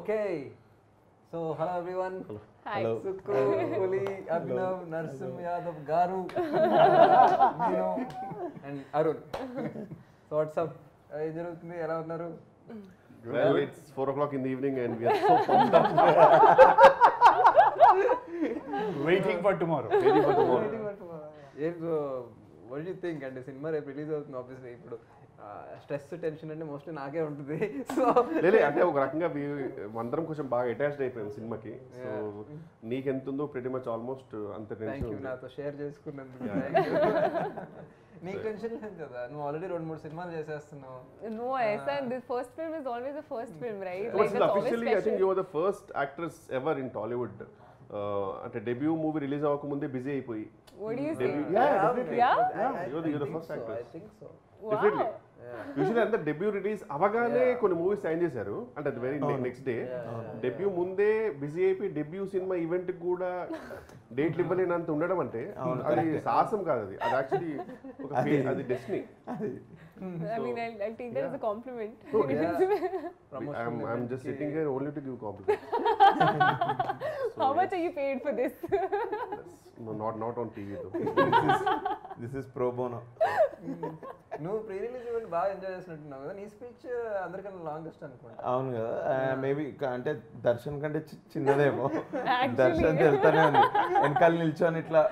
Okay so hello everyone hi Sukku Puli Abhinav Narasimh Yadav గారు నేను and Arun so WhatsApp ఏం జరుగుతుంది ఎలా ఉన్నారు Well, it's four o'clock in the evening and we are so pumped up. Waiting for tomorrow Waiting for tomorrow. ఏం what you think అంటే cinema రేపు release అవుతుంది ఆబ్వియస్లీ ఇప్పుడు స్ట్రెస్ టెన్షన్ అంటే మోస్ట్లీ నాకే ఉంటుంది సో లేలే అంటే ఒక రకంగా we- అందరం కొంచెం బాగా అటాచ్డ్ అయిపోయాం సినిమాకి సో నీకెంత ఉందో pretty మచ్ ఆల్మోస్ట్ అంత థ్యాంక్ టెన్షన్ యూ ఉంది నాతో షేర్ చేసుకున్నందుకు థ్యాంక్ యూ నీకు టెన్షన్ లేదు కదా నువ్వు ఆల్రెడీ రెండు మూడు సినిమాలు చేసేస్తున్నావు No, ऐसा the first film is always the first film, right? But still, it's always officially, I think special. you were the first actress ever in Tollywood. Uh, అంటే డెబ్యూ మూవీ రిలీజ్ అవ్వకముందే busy అయిపోయి What do you say? Debut- yeah, definitely. Yeah? You're the- you're the first actress. I think so definitely usually అంతా debut release అవగానే కొన్ని movies sign చేశారు అంటే అది very next day debut ముందే busy అయిపోయి డెబ్యూ సినిమా ఈవెంట్ కూడా డేట్లు ఇవ్వలేనంత ఉండడం అంటే అది సాహసం కాదు అది అది యాక్చువల్లీ ఒక fe- అది destiny I mean, I'll, I'll take that as a compliment. I'm just sitting here only to give compliment How much are you paid for this? Not not on TV this is pro bono నువ్వు pre release event బాగా enjoy చేసినట్టున్నావు కదా నీ speech అందరికన్నా longest అనుకుంటా అవును కదా maybe అంటే దర్శన్ కంటే చి- చిన్నదేమో Actually. దర్శన్ వెళ్తానే ఉంది వెనకాల నిల్చొని ఇట్లా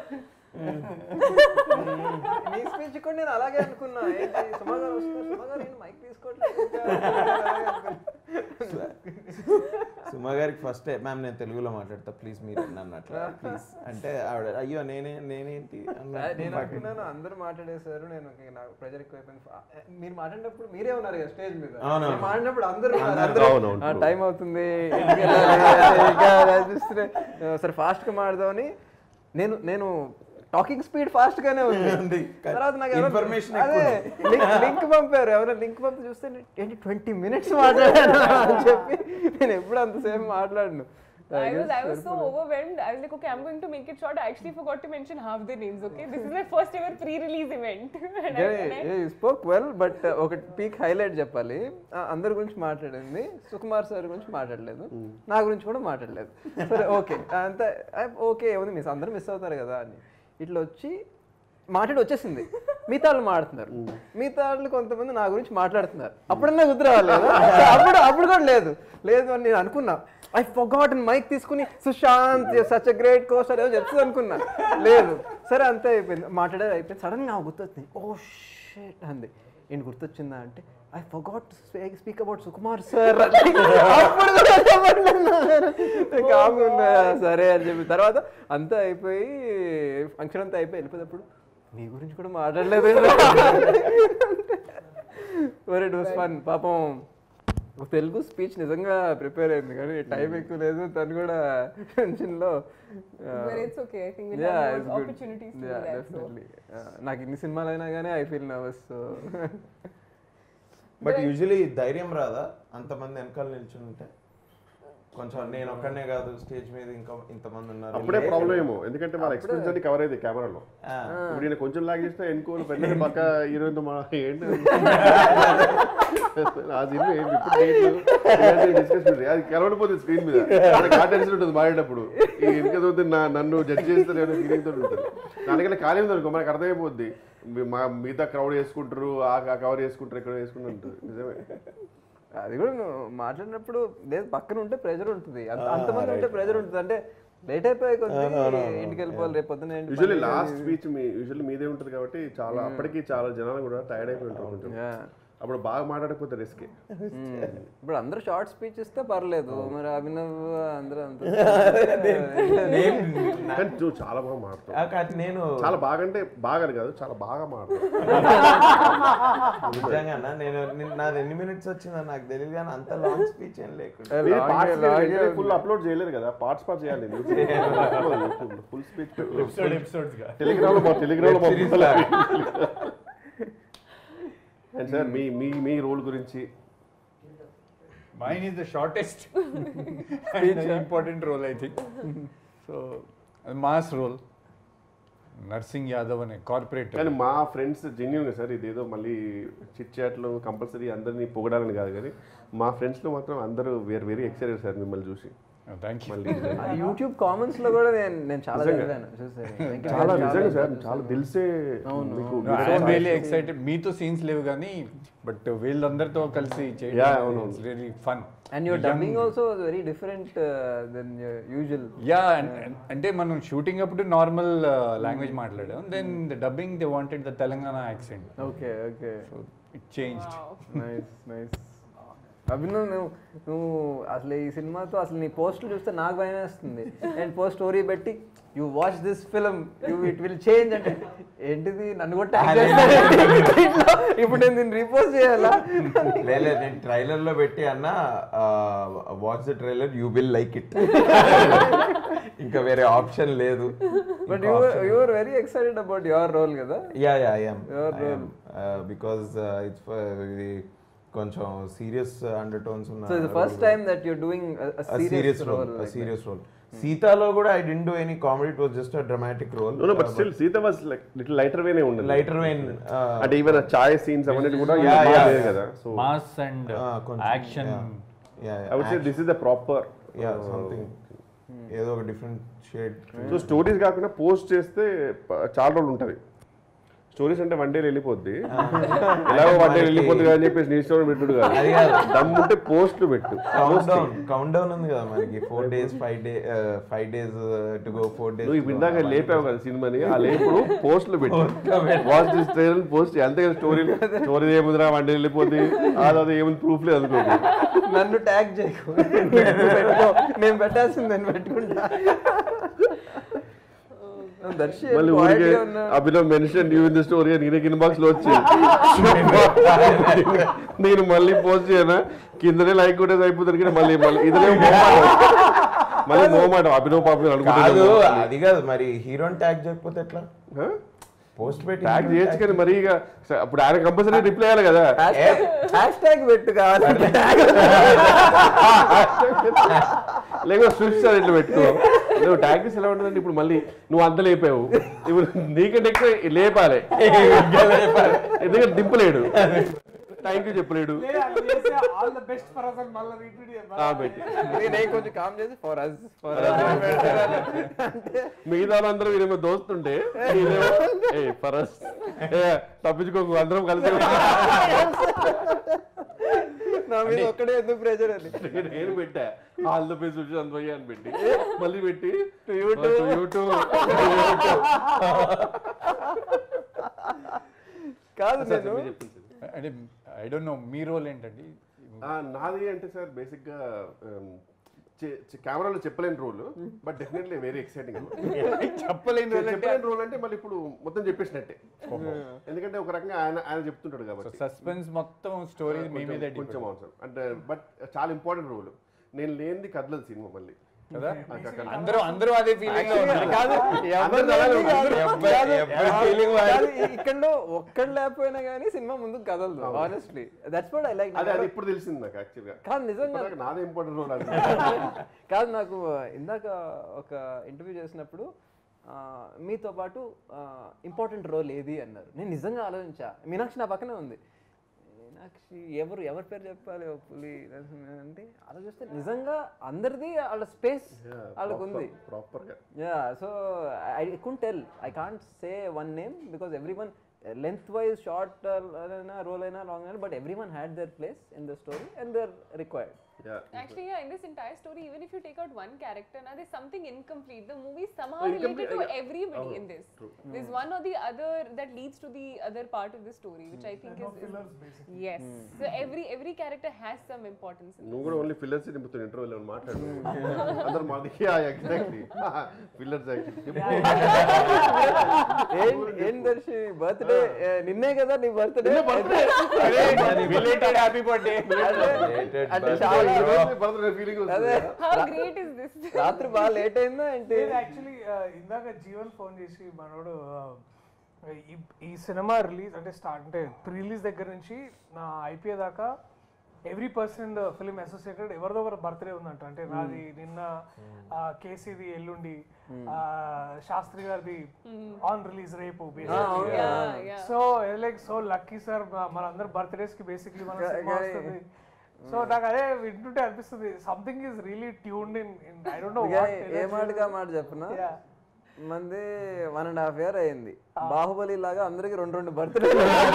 నీ స్పీచ్ కూడా నేను అలాగే అనుకున్నా ఏంటి సుమా గారు వస్తున్నారు సుమా గారు నేను మైక్ తీసుకోవట్లేదు ఇంకా. అలాగే అనుకున్నా. సుమా గారికి ఫస్ట్ మ్యామ్ నేను తెలుగులో మాట్లాడతా ప్లీజ్ మీరు నన్ను అట్లా ప్లీజ్ అంటే ఆవిడ అయ్యో నేనే నేనేంటి అన్నట్టు నేను మాకు- అనుకున్నాను అందరూ మాట్లాడేశారు నేను ఇంక నాకు ప్రెజర్ ఎక్కువైపోయింది ఫా- మీరు మాట్లాడినప్పుడు మీరే ఉన్నారు కదా స్టేజ్ మీద అవునవును. నేను మాట్లాడినప్పుడు అందరూ ఉన్నారు. అందరూ. అందరూ, అవునవును, "ఆ, true. టైం అవుతుంది ఇంటికి వెళ్ళాలి, ఇంకా అలా చూస్తే, ఆ, సరే ఫాస్ట్ గా మాడదామని నేను నేను టాకింగ్ స్పీడ్ ఫాస్ట్ గానే ఉంది ఉంది. తర్వాత నాకు ఎవరో- Information అదే లింక్ పంపారు ఎవరో లింక్ పంపి చూస్తే నేను ఏంటి ట్వంటీ మినిట్స్ మాట్లాడాను అని చెప్పి నేను ఎప్పుడు అంతసేపు మాట్లాడను I was I was so overwhelmed. I was like, okay, I'm going to make it short. I actually forgot to mention half the names. Okay, this is my first ever pre-release event. and I, and I, spoke well but ఒక peak highlight చెప్పాలి ఆ, అందరి గురించి మాట్లాడింది Sukumar sir గురించి మాట్లాడలేదు నా గురించి కూడా మాట్లాడలేదు సరే ఓకే అంత ఓకే ఏముంది మిస్ అందరూ మిస్ అవుతారు కదా అని ఇట్లా వచ్చి మాట్లాడి వచ్చేసింది మిగతా వాళ్ళు మాట్లాడుతున్నారు మిగతా వాళ్ళు కొంతమంది నా గురించి మాట్లాడుతున్నారు అప్పుడన్నా కుదిరి రావాలి కదా అప్పుడు అప్పుడు కూడా లేదు లేదు అని నేను అనుకున్నా ఐ ఫొగాట్ మైక్ తీసుకుని Sushant such a great costar ఏదో చెప్తుంది అనుకున్నా లేదు సరే అంతే అయిపోయింది మాట్లాడేది అయిపోయింది సడన్ గా గుర్తొచ్చింది ఓ షేట్ అంది ఏంటి గుర్తొచ్చిందా అంటే I forgot speak about Sukumar sir అప్పుడు కూడా చెప్పట్లేదు. కామ్గా ఉన్నా, సరే అని చెప్పి తర్వాత అంతా అయిపోయి ఫంక్షన్ అంతా అయిపోయి వెళ్ళిపోయేటప్పుడు నీ గురించి కూడా మాట్లాడలేదు ఒరే ఇట్ వాస్ ఫన్ పాపం ఒక తెలుగు స్పీచ్ నిజంగా ప్రిపేర్ అయింది కానీ టైం ఎక్కువ లేదు తను కూడా టెన్షన్ లో but it's okay. I think we'll Yeah, have it's more good. opportunities to Yeah, do that. So. definitely. Uh, నాకు ఇన్ని సినిమాలు అయినా కానీ I feel nervous so but usually ధైర్యం రాదా అంతమంది వెనకాల నిల్చుని ఉంటే కొంచెం నేను ఒక్కడనే కాదు స్టేజ్ మీద ఇంకా ఇంతమంది ఉన్నారు అప్పుడే ప్రాబ్లం ఏమో ఎందుకంటే వాళ్ళ ఎక్స్పీరియన్స్ అన్ని కవర్ అయింది కెమెరాలో ఆ, ఇప్పుడు నేను కొంచెం లాగ్ చేస్తే ఎన్కోలు పెద్ద పక్క హీరోయిన్ మా ఏంటి ఆ సినిమా ఏంటి ఇప్పుడు డేట్లు డిస్కస్ అది కలవడిపోతుంది స్క్రీన్ మీద కాటెన్స్ ఉంటుంది మాడేటప్పుడు ఈ వెనుక చూస్తే నా నన్ను జడ్జ్ చేస్తారు అనే ఫీలింగ్ తోటి ఉంటుంది దానికన్నా ఖాళీ ఉంది అనుకో మనకు అర్థమైపోద్ది మీ- మా మిగతా క్రౌడ్ వేసుకుంటారు ఆ కవర్ చేసుకుంటారు ఇక్కడ వేసుకుంటారు ఉంటుంది నిజమే అది కూడా నువ్వు మాట్లాడినప్పుడు లేదు పక్కన ఉంటే ప్రెజర్ ఉంటుంది అంత- అంతమంది ఉంటే ప్రెజర్ ఉంటుంది అంటే లేట్ అయిపోయి కొద్ది ఇంటికి వెళ్ళిపోవాలి రేపు పొద్దున ఏంటి యూజువల్లీ పని లాస్ట్ స్పీచ్ మీ యూజువల్లీ మీదే ఉంటుంది కాబట్టి చాలా అప్పటికి చాలా జనాలు కూడా టైర్డ్ అయిపోయి ఉంటారు కొంచెం Yeah. అప్పుడు బాగా మాట్లాడకపోతే రిస్క్ మ్మ్. ఇప్పుడు అందరూ షార్ట్ స్పీచ్ ఇస్తే పర్లేదు మరి అభినవ్ అందరూ అంత నేను కానీ నువ్వు చాలా బాగా మాట్లాడతావు ఆ, కాదు, నేను చాలా బాగా అంటే బాగా అని కాదు చాలా బాగా మాట్లాడతావు నిజంగా అన్న, నేను నిన్న- నాది ఎన్ని మినిట్స్ వచ్చిందో నాకు తెలియదు కానీ అంత లాంగ్ స్పీచ్ ఏం లేకుండా ఫుల్ అప్లోడ్ చేయలేదు కదా పార్ట్స్ పార్ట్స్ చేయాలి ఫుల్ స్పీచ్ ఎపిసోడ్ ఎపిసోడ్స్ గా టెలిగ్రామ్ లో టెలిగ్రామ్ లో Web series లాగా. అండ్ సార్ మీ మీ మీ రోల్ గురించి Mine is the shortest and the important role, I think. So, a mass role. Narsing Yadav అనే కార్పొరేట్ కానీ మా ఫ్రెండ్స్ జెన్యున్గా సార్ ఇదేదో మళ్ళీ చిట్ చాట్లో కంపల్సరీ అందరినీ పొగడాలని కాదు కానీ మా ఫ్రెండ్స్లో మాత్రం అందరూ వేరు వెరీ ఎక్సైటెడ్ సార్ మిమ్మల్ని చూసి థ్యాంక్ యూ మళ్ళీ యూట్యూబ్ కామెంట్స్ లో కూడా నేను నేను చాలా చదివాను చూసాను Thank you. చాలా నిజంగా సార్ చాలా దిల్సే మీకు ఐఎమ్ రియలీ ఎక్సైటెడ్ మీతో సీన్స్ లేవు కానీ బట్ వీళ్ళందరితో కలిసి Yeah, చేయడం అవునవును. Really fun And your dubbing also was very different uh, than your usual. Yeah అంటే మనం షూటింగ్ అప్పుడు నార్మల్ లాంగ్వేజ్ మాట్లాడాం then the dubbing they wanted the Telangana accent Okay, okay. So it change nice nice Abhinav నువ్వు నువ్వు అసలు ఈ సినిమాతో అసలు నీ పోస్టులు చూస్తే నాకు భయం వేస్తుంది అండ్ పోస్ట్ స్టోరీ పెట్టి you watch this film you it will change అంటే ఏంటిది నన్ను కూడా tag చేస్తారేంటి? ఇప్పుడు నేను దీన్ని రీపోస్ట్ చేయాలా లేదు నేను ట్రైలర్ లో పెట్టి అన్న watch the trailer you will like it ఇంకా వేరే ఆప్షన్ లేదు but you you are very excited about your role కదా yeah yeah I am Your role. Because it's ఇది కొంచెం సీరియస్ అండర్ టోన్స్ ఉన్న so the first time that you're doing serious role serious role సీతాలో కూడా I didn't do any comedy it was just a dramatic role but still Sita was like little lighter వేనే ఉండదు lighter vein అంటే even చాయ్ scenes అవన్నీ కూడా Yeah, ఇలా yeah, లేదు yeah. కదా so mass and action I would say this is the proper yeah something ఏదో ఒక డిఫరెంట్ షేడ్ సో స్టోరీస్ కాకుండా పోస్ట్ చేస్తే ప- చాలా రోజులు ఉంటుంది స్టోరీస్ అంటే వన్ డే వెళ్ళిపోద్ది ఎలాగో వన్ డే వెళ్ళిపోద్ది కదా అని చెప్పేసి నీ స్టోరీ పెట్టుడు కాదు అది కాదు. దమ్ముంటే పోస్ట్లు పెట్టు కౌంట్ డౌన్ కౌంట్ డౌన్ ఉంది కదా మనకి four days five day five days to go four days నువ్వు ఇప్పుడు ఇందాక లేపావు కదా సినిమాని ఆ లేపుడు పోస్ట్లు పెట్టు వాచ్ దిస్ ట్రైలర్ పోస్ట్ అంతే కదా స్టోరీ స్టోరీ ఏముందిరా వన్ డే వెళ్ళిపోద్ది అది ఏముంది ప్రూఫ్ లేదు అనుకోండి నన్ను ట్యాగ్ చేయకు నువ్వు పెట్టుకో నేను పెట్టాల్సింది నేను పెట్టుకుంటా నువ్వు దర్శి మళ్ళీ quality ఊరికే గా ఉన్నావు. Abhinav mention you in the story అని నీకు ఇన్బాక్స్ లో వచ్చి నేను మళ్ళీ పోస్ట్ చేయనా కిందనే లైక్ కొట్టేది అయిపోతుంది కానీ మళ్ళీ మళ్ళీ ఇదనే మోమాట మళ్ళీ మోమాట అభినవ్ పాపం కాదు అనుకుంటున్నాను అది కాదు మరి హీరోని ట్యాగ్ చేయకపోతే ఎట్లా పోస్ట్ పెట్టి ట్యాగ్ చేయొచ్చు కానీ మరి ఇక స- అప్పుడు ఆయన కంపల్సరీ రిప్లై అయ్యాలి కదా హ్యాష్ ట్యాగ్ పెట్టు కావాలి లేకపోతే స్విఫ్ట్ సార్ ఇట్లా పెట్టుకో నువ్వు ట్యాగ్ చేసి ఎలా ఉంటుందంటే ఇప్పుడు మళ్ళీ నువ్వు అంత లేపావు ఇప్పుడు నీకంటే ఎక్కువ లేపాలి ఎందుకంటే దింపలేడు థ్యాంక్ యూ చెప్పలేడు all the best for us మళ్ళీ రీట్వీట్ ఆ, పెట్టి నేను కొంచెం కామ్ చేసి ఫర్ అస్ ఫర్ మిగతా వాళ్ళందరూ వీరేమో దోస్తుంటే వీళ్ళేమో, ఏ ఫరస్ ఏ తప్పించుకోకు అందరం కలిసి నా మీద ఒక్కడే ఎందుకు ప్రెజర్ అని నేను పెట్టా ఆల్ ద బెస్ట్ వచ్చి అందయ్య అని పెట్టి మళ్ళీ పెట్టి YouTube. యూట్యూబ్ కాదు నేను అంటే ఐ డోంట్ నో మీ రోల్ ఏంటండి నాది అంటే సార్ బేసిక్ గా కెమెరాలో చెప్పలేని role but definitely very exciting చెప్పలేని role అంటే చెప్పలేని రోల్ అంటే మళ్ళీ ఇప్పుడు మొత్తం చెప్పేసినట్టే ఎందుకంటే ఒక రకంగా ఆయన ఆయన చెప్తుంటాడు కాబట్టి సస్పెన్స్ మొత్తం స్టోరీ మీ మీద కొంచెం- కొంచెం అవసరం అంటే బట్ చాలా ఇంపార్టెంట్ రోల్ నేను లేనిది కదలదు సినిమా మళ్ళీ కదా అందరూ అందరూ అదే ఫీలింగ్ లో ఉన్నారు కాదు అందరూ అలాగే కాదు, ఉన్నారు. కాదు, ఎవరి feeling వాళ్ళు. కాదు, ఇక్కడ ఒక్కడు లేకపోయినా కానీ సినిమా ముందుకు కదలదు honestly that's what I like అదే అది ఇప్పుడు తెలిసింది నాకు యాక్చువల్గా కాదు నిజంగా ఇప్పటిదాకా నాదే ఇంపార్టెంట్ రోల్ అది కాదు నాకు ఇందాక ఒక ఇంటర్వ్యూ చేసినప్పుడు ఆ, మీతో పాటు ఇంపార్టెంట్ రోల్ ఏది అన్నారు నేను నిజంగా ఆలోచించా మీనాక్షి నా పక్కనే ఉంది మీనాక్షి ఎవరు ఎవరి పేరు చెప్పాలి ఓ పులి నరసింహ అంటే ఆలోచిస్తే నిజంగా అందరిది వాళ్ళ స్పేస్ వాళ్ళకు ఉంది ప్రాపర్ గా yeah so I can tell I can't say one name because everyone length wise short అయినా రోల్ అయినా లాంగ్ అయినా but everyone had their place in the story and their required Actually, yeah, in this entire story, even if you take out one character, now there's something incomplete. The movie is somehow Oh, related incomplete, to yeah. everybody in this. There's one or the other that leads to the other part of the story, which I think is, is yes. So every every character has some importance. In నువ్వు కూడా only fillers నింపుతున్న ఇంటర్వ్యూలో మాట్లాడు అందరు మాది exactly fillers ఏం ఏం Darsi birthday నిన్నే కదా నీ birthday belated happy birthday Related అంటే birthday. చాలా ఫీలింగ్ అదే How great is this? రాత్రి బాగా లేట్ అయిందా ఏంటి నేను యాక్చువల్లీ ఇందాక జీవన్ ఫోన్ చేసి మనోడు uh, ఈ ఈ సినిమా రిలీజ్ అంటే స్టార్ట్ అంటే ప్రీ రిలీజ్ దగ్గర నుంచి నా ఐపీఏ దాకా every person in the film associated ఎవరిదో ఒకరు బర్త్డే ఉందంట అంటే నాది నిన్న ఆ, కేసీది ఎల్లుండి ఆ, శాస్త్రి గారిది ఆన్ రిలీజ్ రేపు Yeah, yeah. So like so lucky sir మనందరు బర్త్డేస్ కి బేసిక్లీ మన సినిమా వస్తుంది సో నాకు అదే వింటుంటే అనిపిస్తుంది something is really tuned in I don't know ఇక ఏ మాటగా మాట చెప్పనా మంది వన్ అండ్ హాఫ్ ఇయర్ అయింది బాహుబలి లాగా అందరికి రెండు రెండు బర్త్డే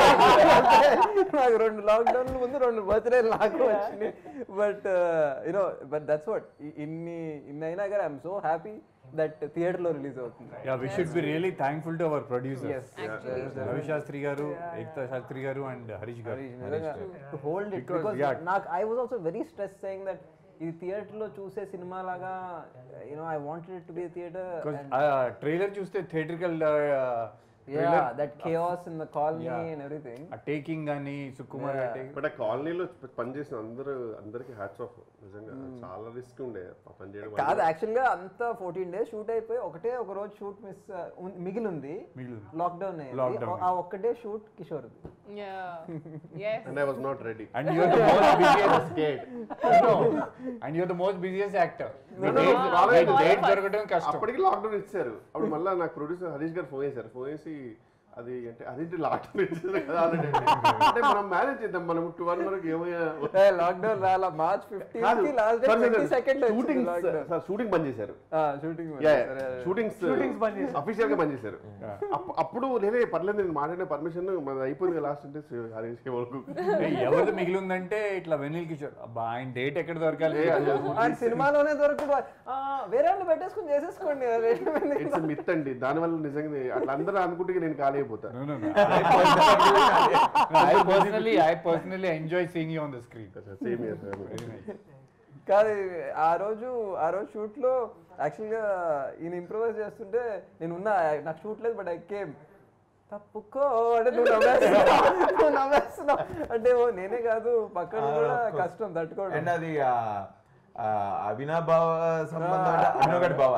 నాకు రెండు లాక్డౌన్ ముందు రెండు బర్త్డే నాకు వచ్చినాయి but you know but that's what ఇన్ని ఇన్ని అయినా కానీ I'm so happy that theatre లో రిలీజ్ అవుతుంది yeah we should be really thankful to our producers Actually. Ravi Shastri garu Ekta Shastri garu and Harish garu to hold it because నాకు I was also very stress saying that ఇది theatre లో చూసే సినిమా లాగా you know I wanted it to be theatre trailer చూస్తే theatrical yeah that chaos in the colony and everything ఆ taking కానీ సుకుమార్ గారి taking. But ఆ కాలనీలో పనిచేసిన అందరూ అందరికి హ్యాట్స్ ఆఫ్ నిజంగా చాలా రిస్క్ ఉండే ఆ పని చేయడం కాదు యాక్చువల్ గా అంతా ఫోర్టీన్ డేస్ షూట్ అయిపోయి ఒకటే ఒక రోజు షూట్ మిస్ మిగిలి ఉంది మిగిలి ఉంది. లాక్డౌన్ అయింది Lockdown. ఆ ఒక్కటే shoot Kishore Yeah. Yes. And I was not ready And you're the most busiest no. And you're the most busiest actor. The no, dates- no, the no, dates దొరకడం కష్టం అప్పటికి లాక్డౌన్ ఇచ్చారు అప్పుడు మళ్ళీ నాకు ప్రొడ్యూసర్ హరీష్ గారు ఫోన్ చేశారు ఫోన్ చేసి అది అంటే అదేంటి లాక్డౌన్ ఇచ్చారు కదా already అంటే మనం మేనేజ్ చేద్దాం మనం టూ వన్ వరకు ఏమయ్యా లాక్డౌన్ రాలా మార్చ్ ఫిఫ్టీన్ కి last day twenty second shooting sir shooting bandh చేశారు షూటింగ్ షూటింగ్స్ Shootings బంద్ చేశారు. అఫీషియల్ గా బంద్ చేశారు అప్పు- అప్పుడు లేదే పర్లేదు నేను మాట్లాడిన పర్మిషన్ మనది అయిపోయింది లాస్ట్ అంటే హరీష్ కి వరకు ఏయ్, ఎవరిది మిగిలి ఉందంటే ఇట్లా వెనిల్ కిషోర్ అబ్బా ఆయన డేట్ ఎక్కడ దొరకాలి ఆయన సినిమాలోనే దొరకదు ఆ, వేరే వాళ్ళు పెట్టేసుకుని చేసేసుకోండి ఇట్స్ మిత్ అండి దానివల్ల నిజంగా అట్లా అందరూ అనుకుంటే నేను ఖాళీ అయిపోతా No, no, no. I personally, I personally, I personally enjoy seeing you on the screen. Same year Very nice. కాదు ఆ రోజు ఆ రోజు షూట్ లో యాక్చువల్ గా ఈయన ఇంప్రూవైజ్ చేస్తుంటే నేను ఉన్నా నాకు షూట్ లేదు బట్ ఐ కేమ్ తప్పుకో అంటే నువ్వు నవ్వేస్తున్నావు నువ్వు నవ్వేస్తున్నావు అంటే ఓ నేనే కాదు పక్కన కూడా కష్టం తట్టుకోవడం అండ్ అది ఆ, ఆ, అభినవ్ బావ సంబంధం అంటే అభినవ్ గడి బావ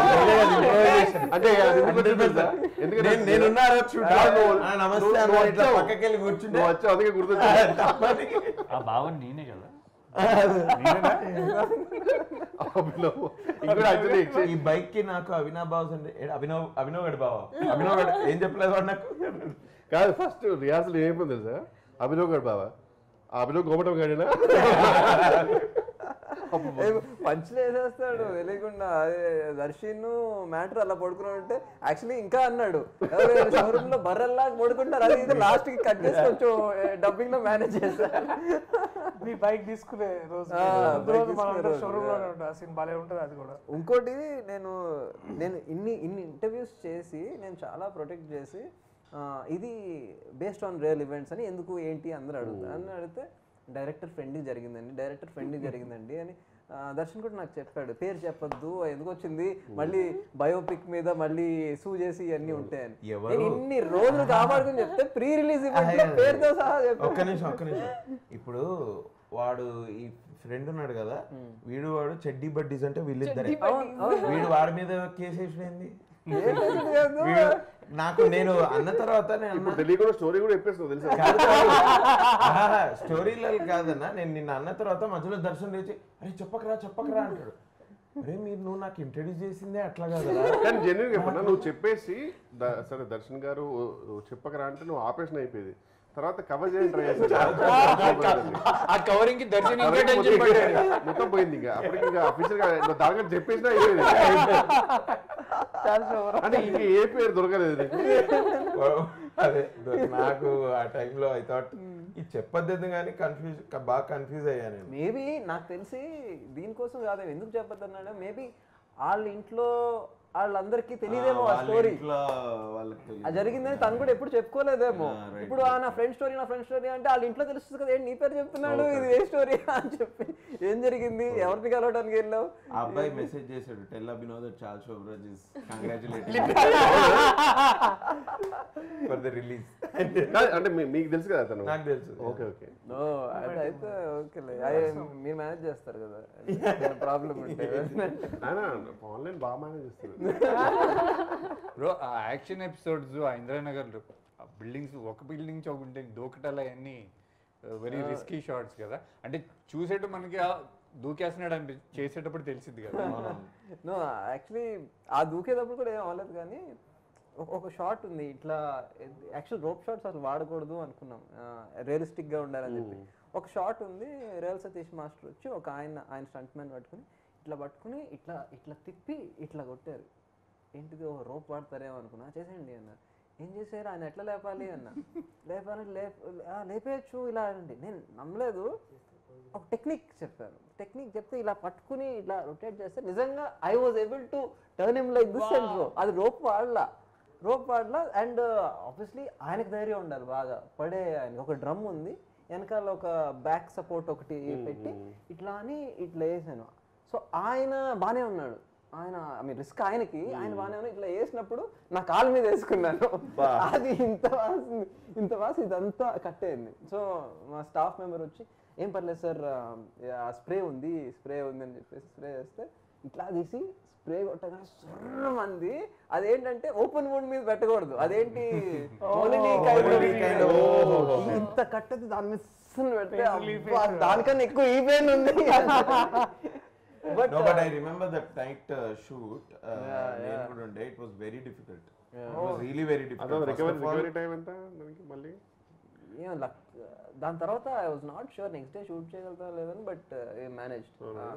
అంటే అది ఎందుకు వచ్చిందో తెలుసా? ఎందుకంటే నేను- నేనున్నా ఆ రోజు shoot లో. కాదు, నువ్వు- ఆ, నమస్తే నువ్వు- అన్న, నువ్వు ఇట్లా వచ్చావు. పక్కకి వెళ్ళి కూర్చుంటే నువ్వు వచ్చావు అందుకే గుర్తొచ్చింది తప్పని. ఆ భావన నేనే కదా అభినవ్. ఇంకోటి actually exchange- ఈ బైక్ కి నాకు అభినవ్ బావ అంటే ఏ, అభినవ్ అభినవ్ గడి బావ అభినవ్ గడి ఏం చెప్పలేదు వాడు నాకు కాదు ఫస్ట్ రియాజులు ఏమైపోయింది తెలుసా అభినవ్ గారు బాబా ఆ అభినవ్ గోమటం గాడినా పంచులు వేసేస్తాడు తెలియకుండా అదే దర్శన్ మ్యాటర్ అలా పడుకుని ఉంటే యాక్చువల్లీ ఇంకా అన్నాడు షోరూమ్ లో బర్రెల్లా పడుకుంటారు అది ఇది లాస్ట్ కి కట్ చేసి కొంచెం డబ్బింగ్ లో మేనేజ్ చేశారు మీ బైక్ తీసుకునే రోజు ఆ, ముందు bike రోజు తీసుకునే మనందరం రోజు, షోరూమ్ లోనే yeah. ఉంటుంది ఆ సీన్ భలే ఉంటుంది అది కూడా ఇంకోటి నేను నేను ఇన్ని ఇన్ని ఇంటర్వ్యూస్ చేసి నేను చాలా ప్రొటెక్ట్ చేసి ఆ, ఇది బేస్డ్ ఆన్ రియల్ ఈవెంట్స్ అని ఎందుకు ఏంటి అందరూ అడుగుతారు అని అడిగితే డైరెక్టర్ ఫ్రెండ్కి జరిగిందండి డైరెక్టర్ ఫ్రెండ్కి జరిగిందండి అని ఆ, దర్శన్ కూడా నాకు చెప్పాడు పేరు చెప్పొద్దు ఎందుకు వచ్చింది మళ్ళీ బయోపిక్ మీద మళ్ళీ సూ చేసి ఇవన్నీ ఉంటాయని ఎవరు? నేను ఇన్ని రోజులు కాపాడుకుని చెప్తే ప్రీ రిలీజ్ ఈవెంట్ పేరుతో సహా చెప్పాను ఒక్క నిమిషం ఒక్క నిమిషం ఇప్పుడు వాడు ఈ ఫ్రెండ్ ఉన్నాడు కదా వీడు వాడు చెడ్డీ బడ్డీస్ అంటే వీళ్ళిద్దరే వీడు వాడి మీద కేసు వేసిపోయింది వీడు నాకు నేను అన్న తర్వాత నేను అన్న ఇప్పుడు తెలియకుండా స్టోరీ కూడా చెప్పేస్తావు తెలుసా కాదు కాదు స్టోరీలో కాదన్నా నేను నిన్న అన్న తర్వాత మధ్యలో దర్శనం లేచి అరే చెప్పకరా చెప్పకరా అంటాడు అరే మీరు నువ్వు నాకు ఇంట్రడ్యూస్ చేసిందే అట్లా కాదురా కానీ జెన్యున్ చెప్పన్నా నువ్వు చెప్పేసి ద- సరే దర్శన్ గారు ఓ- చెప్పకరా అంటే నువ్వు ఆపరేషన్ అయిపోయింది తర్వాత కవర్ చేయని ట్రై చేస్తాడు ఆ కవరింగ్ కి దర్శనం ఇంకా టెన్షన్ పడ్డాడు మొత్తం పోయింది ఇంకా అప్పటికి ఇంకా అఫీషియల్ గా నువ్వు దాని గురించి చెప్పేసినా అయిపోయింది అంటే ఇంక ఏ పేరు దొరకలేదు నీకు. అదే నాకు ఆ టైంలో ఐ థాట్ ఇది చెప్పొద్దు కానీ కన్ఫ్యూజ్ బాగా కన్ఫ్యూజ్ అయ్యా నేను మేబీ నాకు తెలిసి దీనికోసం కాదు ఎందుకు చెప్పొద్దన్నాడు మేబీ వాళ్ళ ఇంట్లో వాళ్ళందరికీ తెలియదేమో ఆ స్టోరీ అది జరిగిందని తను కూడా ఎప్పుడు చెప్పుకోలేదేమో ఇప్పుడు ఆ నా ఫ్రెండ్ స్టోరీ నా ఫ్రెండ్ స్టోరీ అంటే వాళ్ళ ఇంట్లో తెలుస్తుంది కదా ఏంటి నీ పేరు చెప్తున్నాడు ఇది ఏ స్టోరీ అని చెప్పి ఏం జరిగింది ఎవరిని కలవడానికి వెళ్ళావు ఆ అబ్బాయి మెసేజ్ చేశాడు tell Abhinav that Charles Sobhraj is congratulate for the release కాదు, అంటే మీ- మీకు తెలుసు కదా అతను నాకు తెలుసు ఓకే ఓకే ఓ అయితే ఓకేలే మీరు మేనేజ్ చేస్తారు కదా ప్రాబ్లం ఉంటే ఆన్లైన్ బాగా మేనేజ్ చేస్తారు బ్రో ఆ యాక్షన్ ఎపిసోడ్స్ ఆ ఇంద్రానగర్ ఆ బిల్డింగ్స్ ఒక బిల్డింగ్ నుంచి ఒక బిల్డింగ్ దూకటాలు అవన్నీ వెరీ రిస్కీ షార్ట్స్ కదా అంటే చూసేటప్పుడు మనకి ఆ దూకేస్తున్నాడు అనిపి చేసేటప్పుడు తెలిసింది కదా నో యాక్చువల్లీ ఆ దూకేటప్పుడు కూడా ఏం అవ్వలేదు కానీ ఒక- ఒక షాట్ ఉంది ఇట్లా యాక్చువల్ రోప్ షాట్స్ అసలు వాడకూడదు అనుకున్నాం రియలిస్టిక్ గా ఉండాలని చెప్పి ఒక షాట్ ఉంది రేల్ సతీష్ మాస్టర్ వచ్చి ఒక ఆయన ఆయన స్టంట్ మ్యాన్ పట్టుకుని ఇట్లా పట్టుకుని ఇట్లా ఇట్లా తిప్పి ఇట్లా కొట్టారు ఏంటిది ఓ రోప్ వాడతారేమో అనుకున్నా చేసేయండి అన్నారు ఏం చేశారు ఆయన ఎట్లా లేపాలి అన్న లేపాలి లేప ఆ, లేపేయచ్చు ఇలా అండి నేను నమ్మలేదు ఒక టెక్నిక్ చెప్పారు టెక్నిక్ చెప్తే ఇలా పట్టుకుని ఇలా రొటేట్ చేస్తే నిజంగా I was able to turn him like this and రో అది రోప్ వాడలా రోప్ వాడలా అండ్ ఆబ్వియస్లీ ఆయనకు ధైర్యం ఉండాలి బాగా పడే ఆయనకి ఒక డ్రమ్ ఉంది వెనకాల ఒక బ్యాక్ సపోర్ట్ ఒకటి పెట్టి ఇట్లా అని ఇట్లా వేసాను సో ఆయన బానే ఉన్నాడు ఆయన ఐ మీన్ రిస్క్ ఆయనకి ఆయన బానే ఉన్నాడు ఇట్లా వేసినప్పుడు నా కాలు మీద వేసుకున్నాను అది ఇంత వాసి ఇంత వాసి ఇదంతా కట్టేయండి సో మా స్టాఫ్ మెంబర్ వచ్చి ఏం పర్లేదు సార్ ఆ స్ప్రే ఉంది స్ప్రే ఉంది అని చెప్పేసి స్ప్రే చేస్తే ఇట్లా తీసి స్ప్రే కొట్టగానే సుర్రమంది అదేంటంటే ఓపెన్ వుడ్ మీద పెట్టకూడదు అదేంటి ఓలిని kind of- ఇంత కట్టది దాని మీద సుర్రని పెడితే అబ్బా, దానికన్నా ఎక్కువ ఈ పెయిన్ ఉంది but No, but I remember that night uh, shoot. Uh, నేను కూడా ఉండే. It was very difficult. It was really very difficult. అదో First recovery of all, recovery time ఎంత దానికి మళ్ళీ ఏం లక్ దాని తర్వాత I was not sure next day shoot చేయగలుగుతా లేదని బట్ మేనేజ్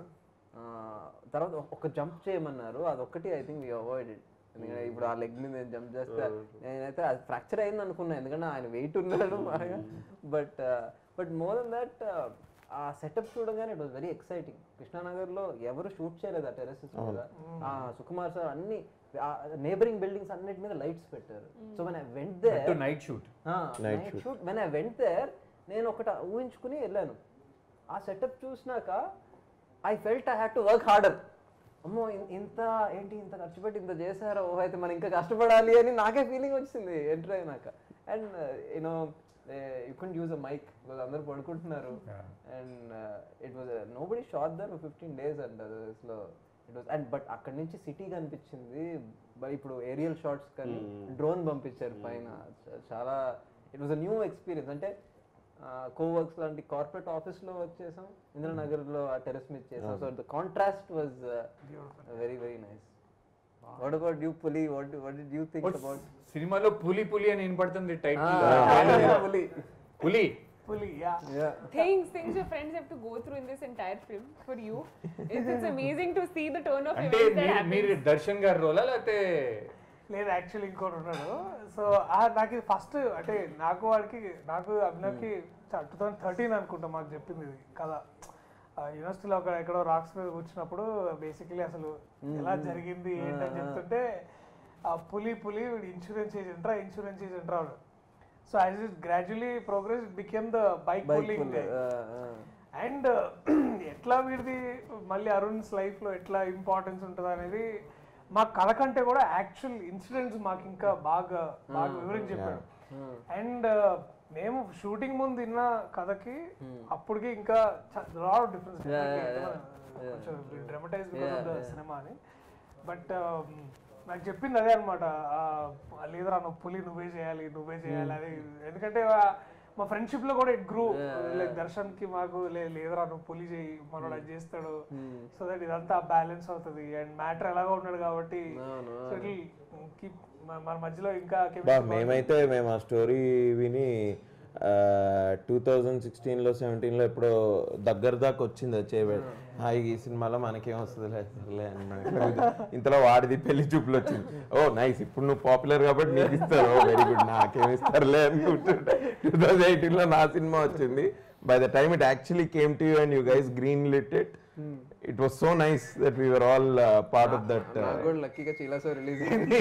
తర్వాత ఒక జంప్ చేయమన్నారు అదొక్కటి ఐ థింక్ వీ అవాయిడెడ్ ఎందుకంటే ఇప్పుడు ఆ లెగ్ మీద జంప్ చేస్తే నేనైతే అది ఫ్రాక్చర్ అయింది అనుకున్నా ఎందుకంటే ఆయన వెయిట్ ఉన్నాడు బాగా but but more than that ఆ సెటప్ చూడగానే ఇట్ వాస్ వెరీ ఎక్సైటింగ్ కృష్ణానగర్లో ఎవరు షూట్ చేయలేదు ఆ టెరెసెస్ మీద ఆ సుకుమార్ సార్ అన్ని నేబరింగ్ బిల్డింగ్స్ అన్నిటి మీద లైట్స్ పెట్టారు సో మన went they night shoot night shoot when I went there నేను ఒకటి ఊహించుకుని వెళ్ళాను ఆ సెటప్ చూసినాక I felt I had to work harder అమ్మో ఇన్- ఇంత ఏంటి ఇంత ఖర్చు పెట్టి ఇంత చేశారో ఓ అయితే మనం ఇంకా కష్టపడాలి అని నాకే ఫీలింగ్ వచ్చింది ఎంటర్ అయినాక and you know you couldn't use a mic because అందరూ పడుకుంటున్నారు and it was nobody short their fifteen days and lo it was and but అక్కడి నుంచి సిటీ కనిపించింది బట్ ఇప్పుడు ఏరియల్ షార్ట్స్ కానీ డ్రోన్ పంపించారు పైన చ- చాలా it was a new experience అంటే కోవర్క్స్ లాంటి కార్పొరేట్ ఆఫీస్ లో వర్క్ చేసాం ఇంద్రనగర్ లో ఆ టెరెస్ మీద చేసాం so the contrast was very very nice what about you పులి what what did you think about సినిమాలో పులి పులి అని వినపడుతుంది టైటిల్ పులి పులి పులి yeah yeah things things your friends have to go through in this entire film for you. It's, it's amazing to see the turn of అంటే events that మీరు- happens. మీరు దర్శన్ గారి రోలా లేకపోతే లేదు యాక్చువల్లీ ఇంకోటి ఉన్నాడు సో నాకు ఇది ఫస్ట్ అంటే నాకు వాడికి నాకు అభినవ్కి టూ థౌసండ్ థర్టీన్ అనుకుంటా మాకు చెప్పింది ఇది కథ యూనివర్సిటీలో ఒక ఎక్కడో రాక్స్ మీద కూర్చున్నప్పుడు బేసికలీ అసలు ఎలా జరిగింది ఏంటని చెప్తుంటే ఆ పులి పులి వీడు ఇన్సూరెన్స్ ఏజెంట్ రా ఇన్సూరెన్స్ ఏజెంట్ రా so as it gradually progress became the bike pulling and ఎట్లా వీడిది మళ్ళీ అరుణ్స్ లైఫ్ లో ఎట్లా ఇంపార్టెన్స్ ఉంటుంది అనేది మా కథ కంటే కూడా యాక్చువల్ ఇన్సిడెంట్స్ మాకు ఇంకా బాగా బాగా వివరించి చెప్పాడు అండ్ మేము షూటింగ్ ముందు విన్న కథకి అప్పటికి ఇంకా లాట్ డిఫరెన్స్ కొంచెం డ్రమటైజ్ సినిమా అని బట్ నాకు చెప్పింది అదే అనమాట లేదురా నువ్వు పులి నువ్వే చేయాలి నువ్వే చేయాలి అది ఎందుకంటే ఆ, మా ఫ్రెండ్షిప్ లో కూడా ఇట్ గ్రూ లైక్ దర్శన్ కి మాకు "లే- లేదురా నువ్వు పులి చేయి మనోడు అది చేస్తాడు సో దట్ ఇదంతా బ్యాలెన్స్ అవుతుంది అండ్ మ్యాటర్ ఎలాగో ఉన్నాడు కాబట్టి సో ఇట్ కీప్ మన మధ్యలో ఇంకా బా chemistry మేమైతే మేము ఆ స్టోరీ విని టూ థౌజండ్ సిక్స్టీన్లో సెవెంటీన్లో ఎప్పుడో దగ్గర దాకా వచ్చింది వచ్చే హాయ్ ఈ సినిమాలో మనకేం వస్తుంది లే అన్నాడు. ఇంతలో వాడిది పెళ్లి చూపులు వచ్చింది ఓ నైస్ ఇప్పుడు నువ్వు పాపులర్ కాబట్టి నీకు ఇస్తారు వెరీ గుడ్ నాకేం ఇస్తారులే అనుకుంటుంటే టూ థౌజండ్ ఎయిటీన్లో నా సినిమా వచ్చింది by the time it actually came to you and you guys green lit it it was so nice that we're all part of that నాకు కూడా లక్కీగా చీలా సార్ రిలీజ్ అయింది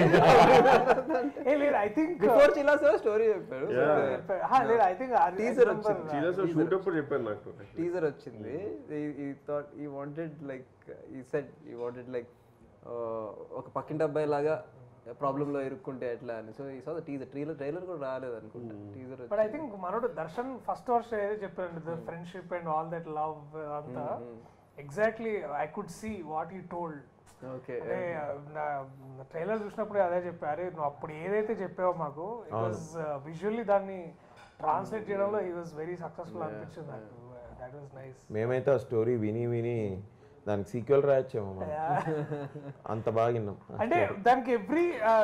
ఏ లేదు ఐ థింక్ బిఫోర్ చీలా సార్ స్టోరీ చెప్పాడు లేదు ఐ థింక్ Teaser వచ్చింది. చీజస్ షూట్ అప్పుడు చెప్పాను నాకు టీజర్ వచ్చింది ఈ థాట్ ఈ వాంటెడ్ లైక్ ఈ సెట్ ఈ వాంటెడ్ లైక్ ఒక పక్కింటి అబ్బాయి లాగా ప్రాబ్లమ్ లో ఇరుక్కుంటే ఎట్లా అని సో ఈ సో టీజర్ ట్రైలర్ ట్రైలర్ కూడా రాలేదు అనుకుంటా టీజర్ బట్ ఐ థింక్ మనోడు దర్శన్ ఫస్ట్ వర్ష ఏదో చెప్పారండి the friendship and all that love అంతా exactly I could see what ఈ టోల్డ్ ఓకే అంటే నా ట్రైలర్ చూసినప్పుడు అదే చెప్పా అరే నువ్వు అప్పుడు ఏదైతే చెప్పావో మాకు ఇట్ వాజ్ విజువల్లీ దాన్ని ట్రాన్స్లేట్ చేయడంలో హీ వాజ్ వెరీ సక్సెస్ఫుల్ అనిపించింది నాకు దట్ వాస్ నైస్ మేమైతే ఆ స్టోరీ విని విని దానికి సీక్వెల్ రాయొచ్చేమో మనం అంత బాగా విన్నాం అంటే దానికి ఎవ్రీ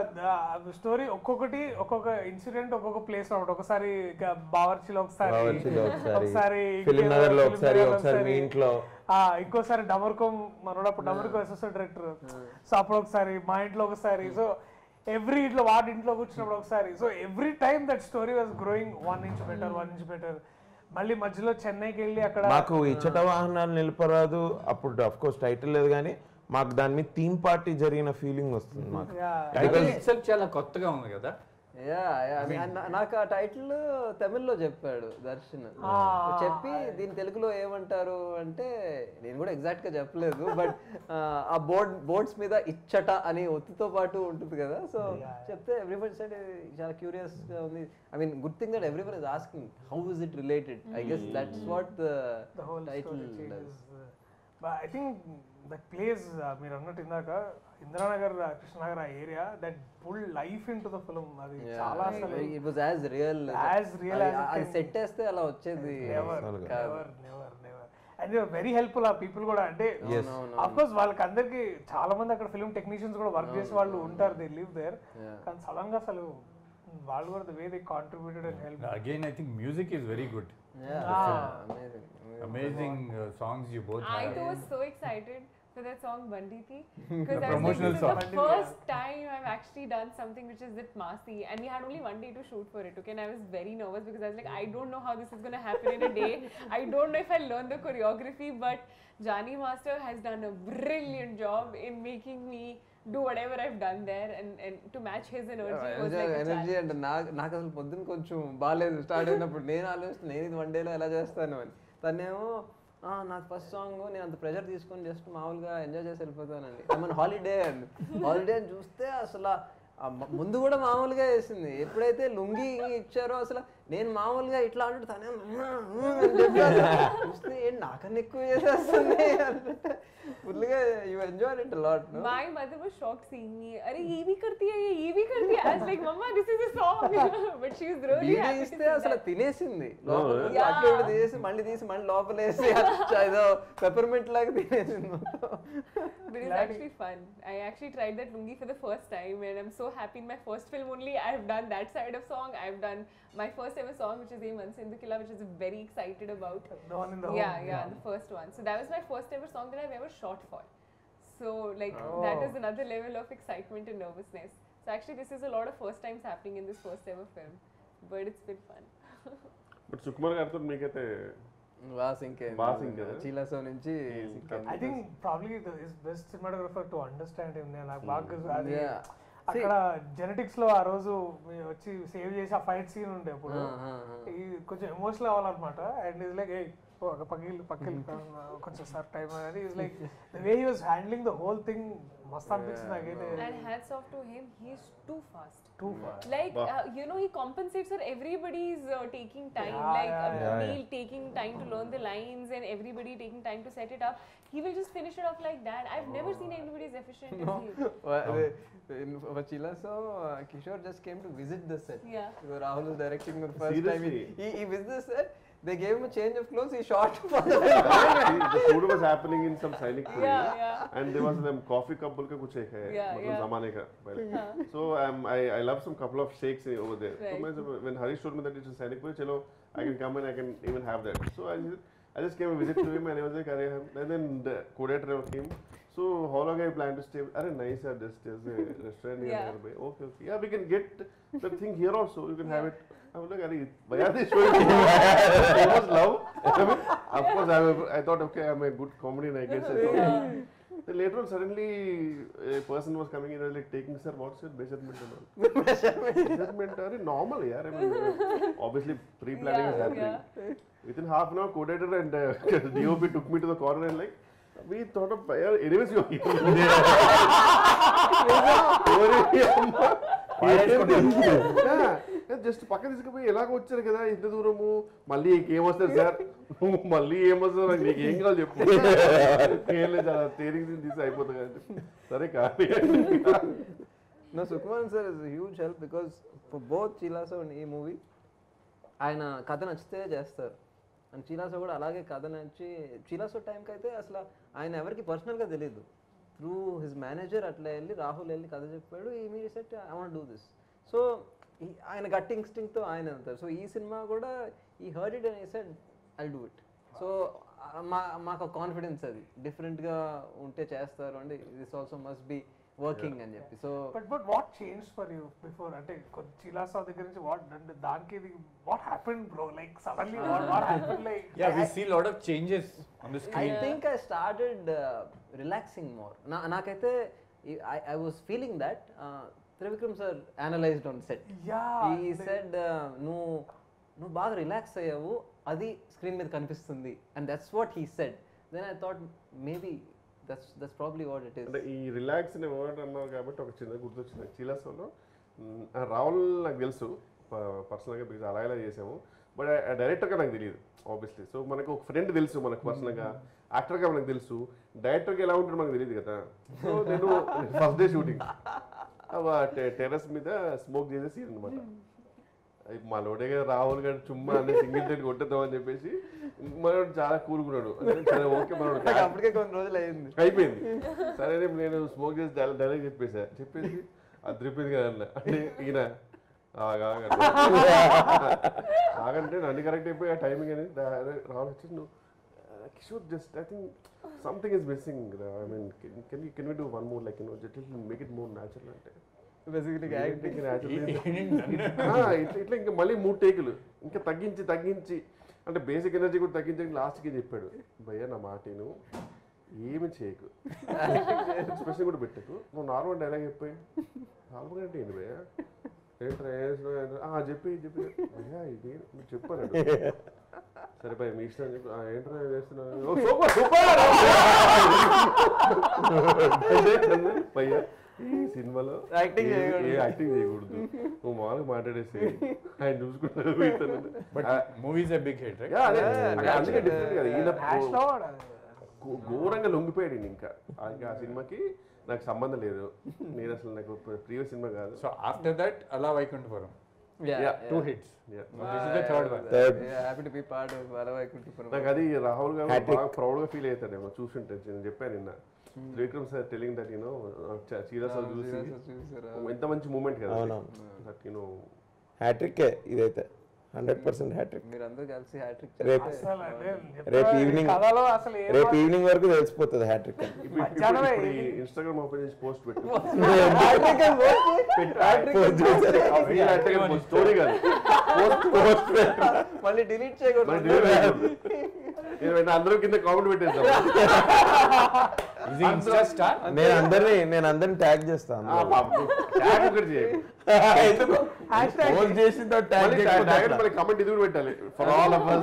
స్టోరీ ఒక్కొక్కటి ఒక్కొక్క ఇన్సిడెంట్ ఒక్కొక్క ప్లేస్ లో ఉంటుంది ఒకసారి ఇక బావర్చిలో ఒకసారి బావర్చిలో ఒకసారి, ఒకసారి ఫిలిం ఇంకేదో నగర్ లో ఫిలిం ఒకసారి, నగర్ లో ఒకసారి మీ ఇంట్లో. ఆ, ఇంకోసారి డమర్కం మనోడు అప్పుడు డమర్కం అసిస్టెంట్ డైరెక్టర్ సో అప్పుడు ఒకసారి మా ఇంట్లో ఒకసారి సో ఎవ్రీ ఇంట్లో వాడి ఇంట్లో కూర్చున్నప్పుడు ఒకసారి so every time that story was growing one inch better one inch better మళ్ళీ మధ్యలో చెన్నైకి వెళ్ళి అక్కడ మాకు ఇచ్చట వాహనాలు నిలపరాదు అప్పుడు అఫ్ కోర్స్ టైటిల్ లేదు కానీ మాకు దాని మీద థీమ్ పార్టీ జరిగిన ఫీలింగ్ వస్తుంది మాకు టైటిల్ ఇట్సెల్ఫ్ చాలా కొత్తగా ఉంది కదా యా నాకు ఆ టైటిల్ తమిళ్లో చెప్పాడు దర్శన్ చెప్పి దీని తెలుగులో ఏమంటారు అంటే నేను కూడా ఎగ్జాక్ట్ గా చెప్పలేదు బట్ ఆ బోర్డ్ బోర్డ్స్ మీద ఇచ్చట అని ఒత్తుతో పాటు ఉంటుంది కదా సో చెప్తే ఎవ్రీబడి సైడ్ చాలా క్యూరియస్ గా ఉంది I mean good thing that everybody is asking how is it related I guess that's what the the whole title story changes. But I think that place uh, మీరు అన్నట్టు ఇందాక Indiranagar uh, Krishnanagar ఆ area that pull life into the film అది చాలా అసలు it was as real As real as it అది can set వేస్తే అలా వచ్చేది నెవర్ అసలుగా. Never never never and very helpful ఆ పీపుల్ కూడా అంటే అఫ్ కోర్స్ వాళ్ళకి అందరికి చాలా మంది అక్కడ ఫిల్మ్ టెక్నీషియన్స్ కూడా వర్క్ చేసే వాళ్ళు ఉంటారు దే లివ్ దేర్ కానీ సడన్ గా అసలు వాళ్ళు కూడా the way they contributed and help again I think music is very good amazing amazing songs you both I too was so excited for that song Banditi because I was like, promotional this is song. the first time I've actually done something which is with Masi, and we had only one day to shoot for it. Okay, and I was very nervous because I was like, I don't know how this is gonna happen in a day. I don't know if I'll learn the choreography, but Jani Master has done a brilliant job in making me do whatever I've done there, and, and to match his energy was like a energy challenge. అంటే నాకు నాకు అసలు పొద్దున్న కొంచెం బాగాలేదు start అయినప్పుడు నేను ఆలోచిస్తాను నేను ఇది వన్ డేలో ఎలా చేస్తాను అని తనేమో "ఆ, నాకు ఫస్ట్ సాంగ్ నేను అంత ప్రెషర్ తీసుకొని జస్ట్ మామూలుగా ఎంజాయ్ చేసి వెళ్ళిపోతానండి మన హాలిడే అండి హాలిడే అని చూస్తే అసలు ఆ మ- ముందు కూడా మామూలుగా వేసింది ఎప్పుడైతే లుంగి ఇచ్చారో అసలు నేను మామూలుగా ఇట్లా అంటాడు తనే "ఉమ్, ఉమ్" అని చెప్పి అసలు చూస్తే ఏంటి నాకన్నా ఎక్కువ చేసేస్తుంది అంటే ఫుల్గా you enjoy it lot My mother was shocked seeing me. अरे ये भी करती है ये ये भी करती है. I was like, Mama, this is a song. but she was really video happy to ఇస్తే see అసలు that. తినేసింది లోపల నుంచి Yeah. అట్లా ఇట్లా తీసి మళ్ళీ తీసి మళ్ళీ లోపల వేసి అచ్చా ఏదో పెప్పర్మెంట్ లాగా తినేసింది మొత్తం But it's actually fun. I actually tried that lungi for the first time, and I'm so happy. In my first film only, I've done that side of song. I've done my first ever song, which is A Mansindukila, which is very excited about. the one in the yeah, home, yeah, the first one. So that was my first ever song that I've ever shot for. So like that is another level of excitement and nervousness. So actually, this is a lot of first times happening in this first ever film, but it's been fun. But Sukumar గారితో మీకైతే బాగా sync బాగా sync కదా? చీలాసో నుంచి sync అయింది. I think probably is best cinematographer to understand him నేను నాకు బాగా గుర్తు- అది Yeah. అక్కడ జెనెటిక్స్ లో ఆ రోజు మీ వచ్చి సేవ్ చేసి ఆ ఫైట్ సీన్ ఉండే అప్పుడు ఈ కొంచెం ఎమోషనల్ అవ్వాలన్నమాట అండ్ ఇస్ లైక్ ఏ పగిలి పక్కకి కొంచెం సార్ టైం అనేది is like the way he was handling the whole thing మస్త్ అనిపించింది నాకైతే And hats off to him, he's too fast. Too like uh, you know he compensates for everybody's uh, taking time Yeah, like yeah, uh, yeah. Neil taking time to learn the lines and everybody taking time to set it up he will just finish it off like that i've never seen anybody as efficient as he For Chilaso, uh, Kishore just came to visit the set. Yeah. So Rahul is directing for the first time. He, Seriously? he, he visited the set. They gave him a change of clothes. He shot for the the food was happening in some Sainik Puri. Yeah, yeah. And there was a coffee cup बोल के कुछ एक है Yeah, मतलब yeah. जमाने का पहले. So um, I I love some couple of shakes in- over there. So Right. मैं जब when Harish told me that it's in Sainik Puri, चलो I can come and I can even have that. So I just, I just came and visit to him and I was like, अरे हम and then the co-director came. So how long I plan to stay? अरे नहीं sir, just just a restaurant here Yeah. nearby. Okay, okay. Yeah, we can get the thing here also. You can have it. I was like, अरे why are they showing me so much love? I mean, of course, I, I thought, okay, I'm a good comedian, I guess. I thought. Then later on, suddenly a person was coming in and like taking, sir, what's your measurement and all? measurement, are normal, yeah. I mean, uh, obviously, pre-planning is Yeah, happening. Within half an hour, co-editor and uh, DOP took me to the corner and like, we thought of, yeah, anyways, you're here. Just పక్క తీసుకుపోయి ఎలాగ వచ్చారు కదా ఇంత దూరము మళ్ళీ ఏమొస్తారు sir మళ్ళీ ఏమొస్తారు నాకు నీకు ఏం కావాలి చెప్పు ఏం లేదు చాలా తేలిక తీసి అయిపోతుంది కదా సరే కాదు No, Sukumaran sir is a huge help because for both Chilaso and E movie, ఆయన కథ నచ్చితే చేస్తారు అండ్ చీలాసో కూడా అలాగే కథ నచ్చి చీలాసో టైంకి అయితే అసలు ఆయన ఎవరికి పర్సనల్గా తెలియదు త్రూ హిజ్ మేనేజర్ అట్లా వెళ్ళి రాహుల్ వెళ్ళి కథ చెప్పాడు ఈ మీ సెట్ I want do this so ఆయన గట్టి ఇన్స్టింగ్తో ఆయన వెళ్తారు సో ఈ సినిమా కూడా ఈ హర్డ్ ఇట్ అండ్ ఈ said I do it so మా మాకు కాన్ఫిడెన్స్ అది డిఫరెంట్గా ఉంటే చేస్తారు అండి this also must be working అని చెప్పి so but but what change for you before అంటే చిలాసా దగ్గర నుంచి వాట్ అంటే దానికి ఇది what happen bro like suddenly what what happen like Yeah, we see a lot of changes on the I screen. Think I started relaxing more నా నాకైతే I was feeling that Trivikram sir analysed on set yeah ఈ said నువ్వు నువ్వు బాగా relax అయ్యావు అది screen మీద కనిపిస్తుంది and that's what he said then I thought maybe that's that's probably what it అంటే ఈస్ ఈ రిలాక్స్ అనే వర్డ్ అన్నారు కాబట్టి ఒక చిన్న గుర్తొచ్చింది చీలాసోలో మ్, ఆ రాహుల్ నాకు తెలుసు పర్సనల్గా బికాజ్ అలా ఇలా చేసాము బట్ డైరెక్టర్గా నాకు తెలియదు ఆబ్వియస్లీ సో మనకు ఒక ఫ్రెండ్ తెలుసు మనకు పర్సనల్గా యాక్టర్గా మనకు తెలుసు డైరెక్టర్గా ఎలా ఉంటాడో మనకు తెలియదు కదా సో నేను ఫస్ట్ డే షూటింగ్ టెర్రస్ మీద స్మోక్ చేసే సీన్ అనమాట మా లోడే గారు రాహుల్ గారు చుమ్మా అనే సింగిల్ టైట్ కొట్టేద్దాం అని చెప్పేసి మనోడు చాలా కూరుకున్నాడు సరే ఓకే మనోడు అప్పటికే కొన్ని రోజులు అయింది అయిపోయింది సరే రేపు నేను స్మోక్ చేసి డైలాగ్ డైలాగ్ చెప్పేసా చెప్పేసి అదిరిపోయింది కదా అన్న అంటే ఈయన ఆగా ఆగంటే నన్ను కరెక్ట్ అయిపోయి ఆ టైమింగ్ అని రావాలి వచ్చి నువ్వు Kishore just I think something is missing I mean can can you do one more like you just make it more natural అంటే బేసికలీ ఏంటి ఇంకా natural He- ఏంటి? he didn't done it. ఆ, ఇట్లా ఇట్లా ఇంకా మళ్ళీ మూడు టేకులు ఇంకా తగ్గించి తగ్గించి అంటే బేసిక్ ఎనర్జీ కూడా తగ్గించి లాస్ట్కి చెప్పాడు భయ్యా నా మాట విను ఏమి చేయకు ఎక్స్ప్రెషన్ కూడా పెట్టకు నువ్వు నార్మల్ డైలాగ్ చెప్పాయి నార్మల్ అంటే ఏంటి భయ్యా ఏంట్రా ఏం చేస్తున్నావు? ఏంట్రా? ఆ, చెప్పి చెప్పి భయ్యా ఇది నువ్వు చెప్పాను సరే భయ్య మీ ఇష్టం అని చెప్పి "ఆ, ఏంట్రా ఏం చేస్తున్నావు "ఓ, సూపర్ సూపర్ భయ్యా ఈ సినిమాలో Acting ఏ- చేయకూడదు. ఏ యాక్టింగ్ చేయకూడదు నువ్వు మామూలుగా మాట్లాడేసి ఆయన చూసుకుంటారు ఇతను. But ఆ, movie is a big hit, right? Yeah, అదే. Yeah, అంటే అందుకే actually, డిఫరెంట్ కదా ఈయన హ్యాష్ లో వాడు ఘో- ఘోరంగా లొంగిపోయాడు ఈయన ఇంకా ఆ ఇంకా ఆ సినిమాకి నాకు సంబంధం లేదు నేను అసలు నాకు ప్రీవియస్ సినిమా కాదు So after that, Allah Vaikuntapuram. Yeah, Two hits. Yeah. So this is the third one. Happy to be part of Ala Vaikunthapuram నాకు అది రాహుల్ గారు బాగా ప్రౌడ్ గా ఫీల్ అవుతాడేమో చూసుంటే నేను చెప్పాను నిన్న Trivikram sir telling that you know serious చూసి ఎంత మంచి మూమెంట్ కదా అవునవును. దట్ యూనో హ్యాట్రిక్ ఇదైతే హండ్రెడ్ పర్సెంట్ హ్యాట్రిక్ మీరందరూ కలిసి హ్యాట్రిక్ రేపు అసలు అంటే రేపు చెప్తా, ఈ ఈవినింగ్ కథలో అసలు ఏం రేపు ఈవినింగ్ వరకు తెలిసిపోతుంది హ్యాట్రిక్ మధ్యాహ్నమే ఇన్స్టాగ్రామ్ ఓపెన్ చేసి పోస్ట్ పెట్టు స్టోరీ కాదు పోస్ట్ పోస్ట్ మళ్ళీ డిలీట్ చేయకూడదు మరి delete చేయకూడదు. నేను వెంటనే అందరూ కింద కామెంట్ పెట్టేద్దాం Is he Insta star? నేను అందరినీ నేను అందరిని ట్యాగ్ చేస్తాను ఆ, పాపం. Tag ఒకటి చేయండి. ఎందుకు పోస్ట్ చేసిన ట్యాగ్ మళ్ళీ tag- tag మళ్ళీ comment ఇది కూడా పెట్టాలి ఫర్ ఆల్ ఆఫ్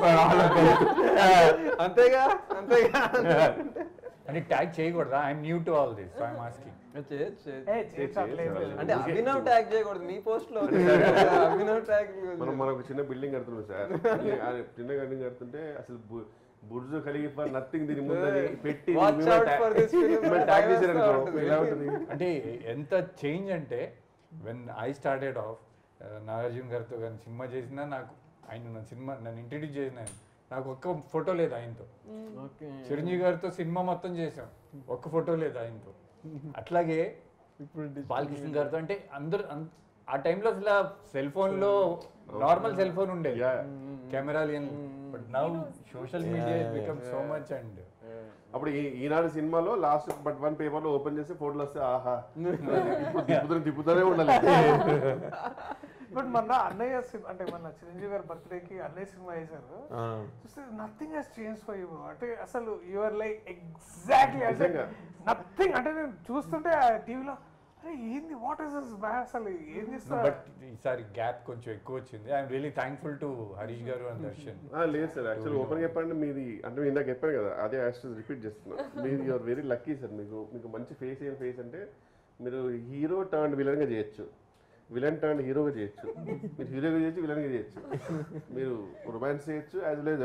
అంతేగా అంతేగా అంటే ట్యాగ్ చేయకూడదా I'm new to all this so I'm asking చేయొచ్చు, చేయొచ్చు. ఏ, చేయొచ్చు, అట్లా ఏం లేదు. అంటే అభినవ్ ట్యాగ్ చేయకూడదు మీ పోస్ట్ లో అభినవ్ ట్యాగ్ మనం మనం ఒక చిన్న బిల్డింగ్ కడుతున్నాం సార్ ఆ చిన్న బిల్డింగ్ కడుతుంటే అసలు బు- బుర్జు ఖలీఫా నథింగ్ దీని ముందని పెట్టి Watch out for this film. Tag చేశారనుకో ఉంటుంది. ఎలా ఉంటుంది అంటే ఎంత చేంజ్ అంటే when I started off Nagarjuna గారితో కానీ సినిమా చేసినా నాకు ఆయన నా సినిమా నన్ను ఇంట్రడ్యూస్ చేసిన ఆయన నాకు ఒక్క ఫోటో లేదు ఆయనతో చిరంజీవి గారితో సినిమా మొత్తం చేసాం ఒక్క ఫోటో లేదు ఆయనతో అట్లాగే ఇప్పుడు బాలకృష్ణ గారితో అంటే అందరు అన్- ఆ టైంలో అసలు సెల్ ఫోన్ లో నార్మల్ సెల్ ఫోన్ ఉండేది Yeah. Camera but now social media become so much and అప్పుడు ఈ- ఈనాడు సినిమాలో లాస్ట్ బట్ వన్ పేపర్ లో ఓపెన్ చేస్తే ఫోటోలు వస్తే ఆహా ఇప్పుడు తిప్పుతూనే తిప్పుతూనే ఉండాలి బట్ మొన్న అన్నయ్య సినిమా అంటే మన చిరంజీవి గారి బర్త్డేకి అన్నయ్య సినిమా వేశారు చూస్తే nothing he's change for you అంటే అసలు యూఆర్ లైక్ ఎగ్జాక్ట్లీ అంటే నిజంగా. నథింగ్ అంటే నేను చూస్తుంటే ఆ టీవీలో అరే ఏంది వాట్ ఇస్ దిస్ మ్యాన్ అసలు ఏం చేస్తా బట్ ఈసారి గ్యాప్ కొంచెం ఎక్కువ వచ్చింది I'm really thankful to Harish గారు అండ్ దర్శన్ ఆ, లేదు సార్ యాక్చువల్లీ ఓపెన్ చెప్పండి మీది అంటే నేను ఇందాక చెప్పాను కదా అదే యాక్చువల్ రిపీట్ చేస్తున్నా మీరు యూఆర్ వెరీ లక్కీ సార్ మీకు మీకు మంచి ఫేస్ ఏం ఫేస్ అంటే మీరు హీరో టర్న్ విలన్గా చేయొచ్చు విలన్ టర్న్ హీరోగా చేయొచ్చు మీరు హీరోగా చేయొచ్చు విలన్గా చేయొచ్చు మీరు రొమాన్స్ చేయొచ్చు యాజ్ వెల్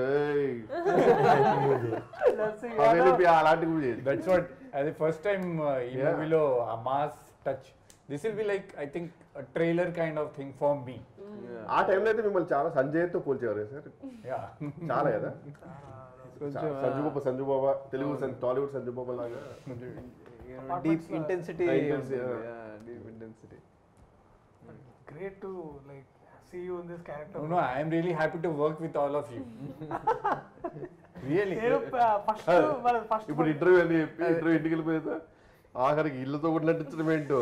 అలాంటివి కూడా చేయొచ్చు దట్స్ వాట్ అది ఫస్ట్ టైం ఈ Yeah. మూవీలో ఆ mass touch this will be like I think trailer kind of thing for me ఆ టైంలో అయితే మిమ్మల్ని చాలా సంజయ్తో పోల్చేవారు సార్ యా చాలా కదా కొంచెం సంజు బాబా సంజు బాబా తెలుగు సన్- టాలీవుడ్ సంజు బాబా లాగా deep intensity Ah, intensity, yeah. Deep intensity great to like see you in this No, character no, I am really happy to work with all of you. really. నేను first మన first ఇప్పుడు interview అని చెప్పి interview ఇంటికి వెళ్ళిపోయేదా ఆఖరికి ఇల్లుతో కూడా నటించడం ఏంటో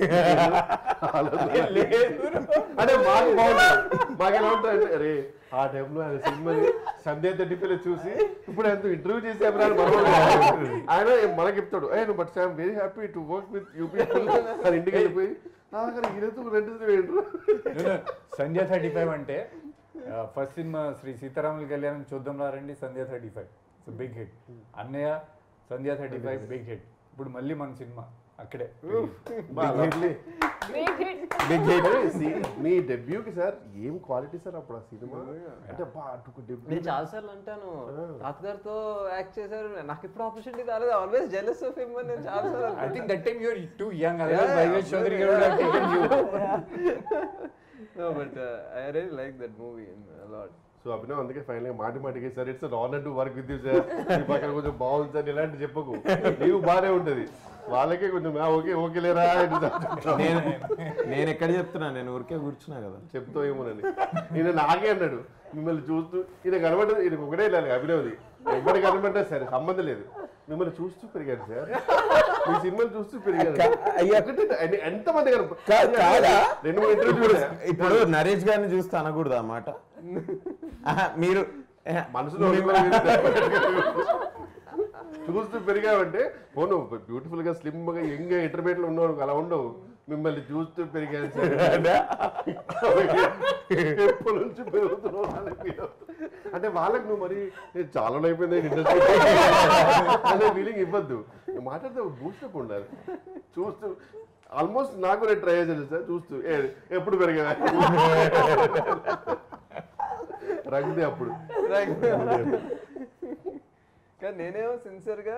అంటే మాకు బాగుంటుంది మాకు ఎలా ఉంటుంది అంటే అరే ఆ టైంలో ఆయన సినిమాని సంధ్య థర్టీ చూసి ఇప్పుడు ఆయన ఇంటర్వ్యూ చేసి ఆయన మనకి చెప్తాడు ఏ నువ్వు but I'm very happy to work with you people అని ఇంటికి వెళ్ళిపోయి ఆఖరికి ఈయనతో నటించడం ఏంటో No, no, Sandhya thirty five అంటే first cinema Sri Seetharamula Kalyanam Chuddam Randi Sandhya thirty five so big hit అన్నయ్య Sandhya thirty five big hit ఇప్పుడు మళ్ళీ మన సినిమా అక్కడే Great hit. బిగ్ హిట్ మీ డెబ్యూకి సార్ ఏం క్వాలిటీ సార్ అప్పుడు ఆ సినిమా అంటే బా అటు డెబ్యూ నేను చాలా సార్లు అంటాను తాతగారితో యాక్ట్ చేశారు నాకు ఇప్పుడు ఆపర్చునిటీ రాలేదు ఆల్వేస్ జెలస్ ఆఫ్ హిమ్ నేను చాలా సార్లు I think that time you're too young otherwise Yeah, YVS Chowdary garu would have taken you. No but I really like that movie lot so Abhinav అందుకే ఫైనల్ గా మాటి మాటికి sir it's honour to work with you sir మీ పక్కన కొంచెం బాగుంది sir ఇలాంటి చెప్పకు నీవు బాగానే ఉంటది వాళ్ళకే కొంచెం "ఆ, ఓకే ఓకే లేరా అని నేను నేను ఎక్కడ చెప్తున్నా నేను ఊరికే కూర్చున్నా కదా చెప్తావు ఏమోనని ఈయన నాకే అన్నాడు మిమ్మల్ని చూస్తూ ఈయన కనబడ్డది ఈయన ఒకటే వెళ్ళాలి అభినవ్ది ఎవరికి కనబడ్డా సరే సంబంధం లేదు మిమ్మల్ని చూస్తూ పెరిగాడు సార్ మీ సినిమాలు చూస్తూ పెరిగాడు అయ్యా. ఒకటే ఎన్ని- ఎంతమంది కనప- కా- కాదా? రెండు మూడు ఇంటర్వ్యూ ఇప్పుడు నరేష్ గారిని చూస్తే అనకూడదు ఆ మాట ఆహా, మీరు ఆహా, మనసులో చూస్తూ పెరిగావంటే పోను బ్యూటిఫుల్ గా స్లిమ్ గా యంగ్ ఇంటర్మీడియట్ లో ఉన్నావు అలా ఉండవు మిమ్మల్ని చూస్తూ పెరిగాను సార్ ఎప్పటి నుంచి పెరుగుతున్నావు అని feel అవుతుంది. అంటే వాళ్ళకి నువ్వు మరి "ఏ, చాలా రోజులు అయిపోయింది ఇండస్ట్రీ అనే ఫీలింగ్ ఇవ్వద్దు నువ్వు మాట్లాడితే బూస్టప్ ఉండాలి చూస్తూ ఆల్మోస్ట్ నాకు నేను ట్రై చేశాను సార్ చూస్తూ "ఏ, ఎప్పుడు పెరిగా రంగుదే అప్పుడు కానీ నేనేమో సిన్సియర్గా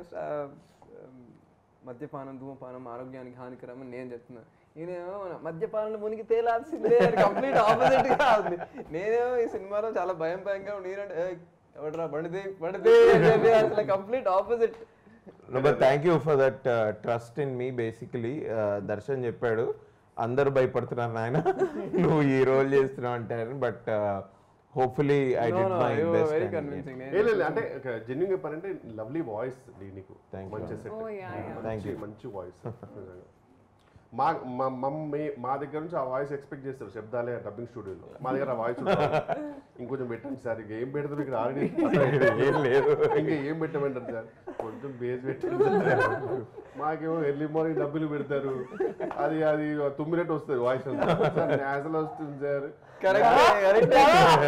మద్యపానం ధూమపానం ఆరోగ్యానికి హానికరం అని నేను చెప్తున్నా నేనేమో మద్యపానం మునిగి తేలాల్సిందే కంప్లీట్ ఆపోజిట్ గా ఉంది నేనేమో ఈ సినిమాలో చాలా భయం భయంగా ఉండి నేనంటే "ఏయ్, ఎవడ్రా బండిది బండిది అని చెప్పి అసలు complete opposite but thank you for that trust in me basically Darshan చెప్పాడు అందరు భయపడుతున్నారు నాయన నువ్వు ఈ రోల్ చేస్తున్నావు అంటే but hopefully I did my very best convincing ఏ లేదు అంటే జెన్యున్ చెప్పాలంటే లవ్లీ వాయిస్ నీకు Thank you. మంచి set Oh, yeah, yeah. Thank మంచి you. మంచి వాయిస్ మా మా మమ్మీ మా దగ్గర నుంచి ఆ వాయిస్ ఎక్స్పెక్ట్ చేస్తారు శబ్దాలే డబ్బింగ్ స్టూడియోలో మా దగ్గర ఆ వాయిస్ ఇంకొంచెం పెట్టండి సార్ ఇంకా ఏం పెడతారు ఇక్కడ ఆల్రెడీ ఏం లేదు ఇంకా ఏం పెట్టమంటారు సార్ కొంచెం బేస్ పెట్టండి సార్. మాకేమో ఎర్లీ మార్నింగ్ డబ్బులు పెడతారు అది అది తుమ్మినట్టు వస్తుంది వాయిస్ నేసలు వస్తుంది సార్ కరెక్ట్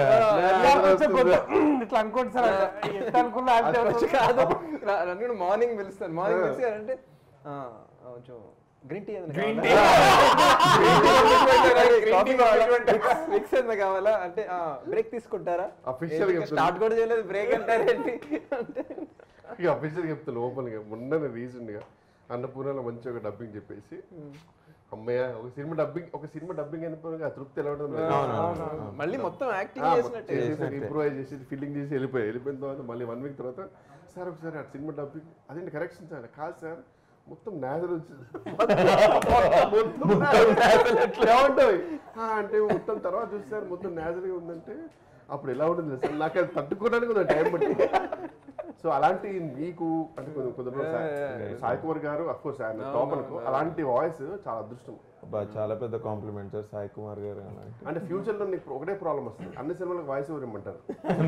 ఇట్లా అనుకోండి సార్ ఎంత అనుకున్నా అంతే అవుతుంది. కాదు నన్ను కూడా మార్నింగ్ పిలుస్తాను మార్నింగ్ పిలిచి అంటే "ఆ, కొంచెం green tea green tea mix ఏదైనా కావాలా అంటే బ్రేక్ తీసుకుంటారా Official గా స్టార్ట్ కూడా చేయలేదు బ్రేక్ అంటారేంటి అంటే ఇక అఫీషియల్ చెప్తాను ఓపెన్గా మొన్న రీసెంట్గా అన్నపూర్ణలో మంచి ఒక డబ్బింగ్ చెప్పేసి అమ్మయ్య ఒక సినిమా డబ్బింగ్ ఒక సినిమా డబ్బింగ్ అయినప్పుడు ఆ తృప్తి ఎలా ఉంటుంది మళ్ళీ మొత్తం యాక్టింగ్ చేసినట్టే ఇంప్రూవ్ చేసి ఫిల్లింగ్ చేసి వెళ్ళిపోయి వెళ్ళిపోయిన తర్వాత మళ్ళీ వన్ వీక్ తర్వాత సార్ ఒకసారి ఆ సినిమా డబ్బింగ్ అదేంటి కరెక్షన్ సార్ కాదు సార్ మొత్తం నేజల్ వచ్చింది మొత్తం nasal ఎట్లా ఉంటుంది "ఆ, అంటే మొత్తం తర్వాత చూస్తారు మొత్తం నేజల్గా ఉందంటే అప్పుడు ఎలా ఉంటుంది సార్ నాకు అది తట్టుకోవడానికి కొంచెం టైం పట్టింది సో అలాంటి మీకు అంటే కొంచెం కొంచెం సాయి కుమార్ గారు అఫ్ కోర్స్ ఆయన టాప్ అనుకో అలాంటి వాయిస్ చాలా అదృష్టం అబ్బా, చాలా పెద్ద కాంప్లిమెంట్ సార్ సాయి కుమార్ గారు అలాంటి అంటే ఫ్యూచర్ లో నీకు ఒకటే ప్రాబ్లం వస్తుంది అన్ని సినిమాలకు వాయిస్ ఓవర్ ఇమ్మంటారు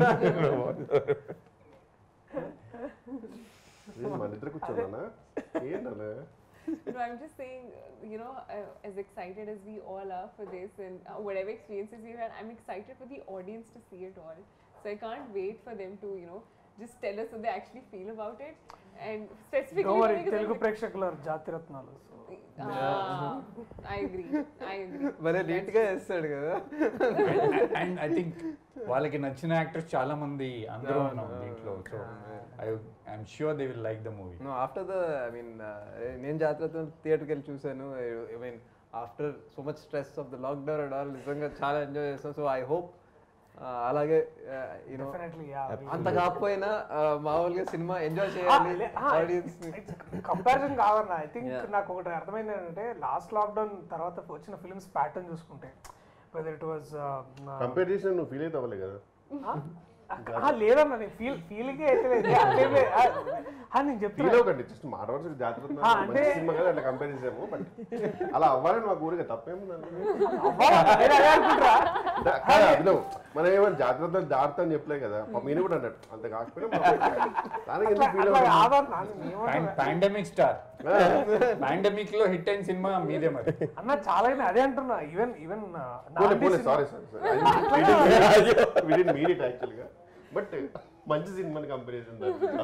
ఏ, మన ఇద్దరు కూర్చోనా ఏంటన్నా No, I'm just saying, uh, you know, uh, as excited as we all are for this and uh, whatever experiences we've had, I'm excited for the audience to see it all. So I can't wait for them to, you know, just tell us what they actually feel about it. And specifically, Don't worry, because I'm Telugu like- ప్రేక్షకుల Jathi Ratnalu so Ah, I agree. I agree. భలే neat గా వేస్తాడు కదా and I think వాళ్ళకి నచ్చిన actors చాలా మంది అందరూ ఉన్నాం దీంట్లో so I I'm sure they will like the movie no after the I mean నేను జాతరతో థియేటర్కి వెళ్ళి చూశాను I mean after so much stress of the lockdown and all నిజంగా చాలా ఎంజాయ్ చేస్తాం సో ఐ హోప్ అలాగే యూనో డెఫినెట్లీ అంత కాకపోయినా ఆ, మామూలుగా సినిమా ఎంజాయ్ చేయాలి ఆడియన్స్ కంపారిజన్ కాదన్న ఐ థింక్ Yeah. నాకు ఒకటి అర్థమైంది ఏంటంటే లాస్ట్ లాక్డౌన్ తర్వాత వచ్చిన ఫిల్మ్స్ ప్యాటర్న్ చూసుకుంటే వెదర్ ఇట్ వాజ్ కంపేర్ చేసిన నువ్వు ఫీల్ అయితే అవ్వలే కదా లేదన్న నేను ఫీల్ ఫీలింగ్ అయితే లేదు అంటే లే- ఆ, ఆ, నేను ఫీల్ చెప్తున్నా అవ్వకండి జస్ట్ మాట్లాడాల్సి జాతర ఆ, అంటే- మంచి సినిమా కదా అట్లా కంపేర్ చేసాము బట్ అలా అవ్వాలని మాకు ఊరిగా తప్పేముందండి అవ్వాలా? నేను అదే అనుకుంటున్నా. దా- కాదు, అభినవ్ మనం ఏమైనా జాగ్రత్త జాగ్రత్త అని చెప్పలే కదా మీరు కూడా అన్నట్టు అంత కాకపోయినా దానికి ఎందుకు ఫీల్ అట్లా అవ్వాలి కాదన్న, నేను ఏమంటున్నా? పాండమిక్ స్టార్ పాండమిక్ లో హిట్ అయిన సినిమా మీదే మరి అన్న చాలా అయినా అదే అంటున్నా ఈవెన్ ఈవెన్ పోలే పోలే sorry sorry sorry mean it యాక్చువల్గా బట్ మంచి సినిమాని కంపారిజన్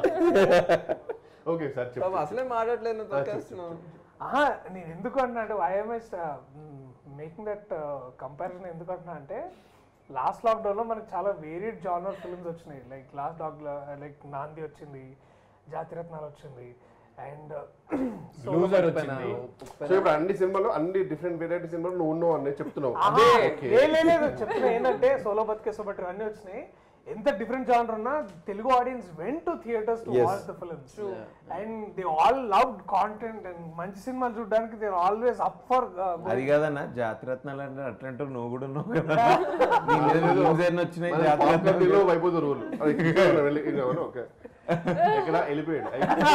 ఓకే సార్ చెప్పు అసలే మాట్లాడలేదు నువ్వు తొక్కేస్తున్నావు ఆహా నేను ఎందుకు అంటున్నా అంటే ఐఎంఎస్ మేకింగ్ దట్ కంపారిజన్ ఎందుకు అంటున్నా అంటే లాస్ట్ లాక్డౌన్లో మనకి చాలా వేరియడ్ జానర్ ఫిల్మ్స్ వచ్చినాయి like last dog like Naandhi వచ్చింది జాతిరత్నాలు వచ్చింది అండ్ లూజర్ వచ్చింది సో ఇప్పుడు అన్ని సినిమాలు అన్ని డిఫరెంట్ వెరైటీ సినిమాలు నువ్వు ఉన్నావు అని చెప్తున్నావు లేదు చెప్తున్నా ఏంటంటే సోలో బతికే సోబట్టి అన్నీ వచ్చినాయి ఎంత డిఫరెంట్ జానర్ ఉన్నా Telugu audience went to theatres to Yes. Watch the films and they all love content and మంచి సినిమాలు చూడడానికి దే ఆల్వేస్ అప్ ఫర్ అది కాదన్న జాతిరత్నాలు అంటే అట్లాంటి నువ్వు కూడా ఉన్నావు కదా నీ మీద views ఎన్ని వచ్చినాయి జాతిరత్నాలు పాపులర్ వైపు రూల్ ఓకే ఎక్కడ వెళ్ళిపోయాడు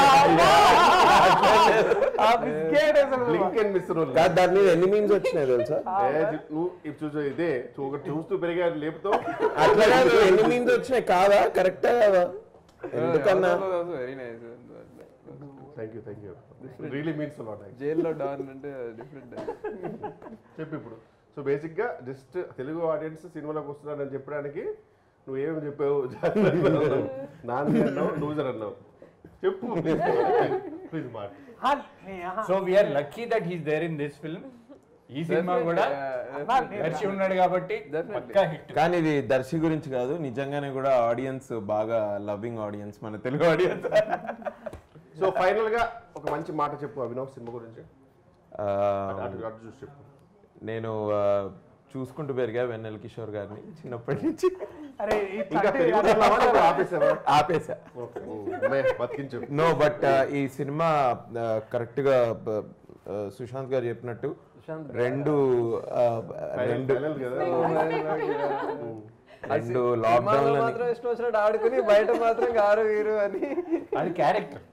బ్లింక్ అండ్ మిస్ రూల్ కాదు దాని మీద ఎన్ని మీన్స్ వచ్చినాయి తెలుసా నువ్వు ఇప్పుడు చూసా ఇదే చూ- ఒకటి చూస్తూ పెరిగాడు లేపుతావు అట్లా కాదు ఎన్ని మీన్స్ వచ్చినాయి కాదా కరెక్టా కాదా ఎందుకన్నా very nice thank you thank you really means a lot జైల్లో డాన్ అంటే డిఫరెంట్ చెప్పు ఇప్పుడు సో బేసిక్ గా జస్ట్ తెలుగు ఆడియన్స్ సినిమాలోకి వస్తున్నారని చెప్పడానికి నువ్వు ఏమేమి చెప్పావు నాన్న అన్నావు లూజర్ అన్నావు చెప్పు ప్లీజ్ మాట so we are lucky that he's there in this film ఈ సినిమా కూడా దర్శి ఉన్నాడు కాబట్టి Definitely. పక్కా హిట్ కానీ ఇది దర్శి గురించి కాదు నిజంగానే కూడా ఆడియన్స్ బాగా లవింగ్ ఆడియన్స్ మన తెలుగు ఆడియన్స్ సో ఫైనల్ గా ఒక మంచి మాట చెప్పు అభినవ్ సినిమా గురించి అటు అటు చూసి చెప్పు నేను ఆ, చూసుకుంటూ పెరిగా వెన్నెల కిషోర్ గారిని చిన్నప్పటి నుంచి అరే ఇంకా పెరుగుతున్నావా లేదా ఆపేసావా ఆపేసా ఓకే మే బతికించు నో బట్ ఈ సినిమా కరెక్ట్ గా బ- ఆ, సుశాంత్ గారు చెప్పినట్టు రెండు ఆ, రెండు Final కదా రెండు లాక్డౌన్ మాత్రం ఇష్టం వచ్చినట్టు ఆడుకుని బయట మాత్రం గారు వీరు అని అది character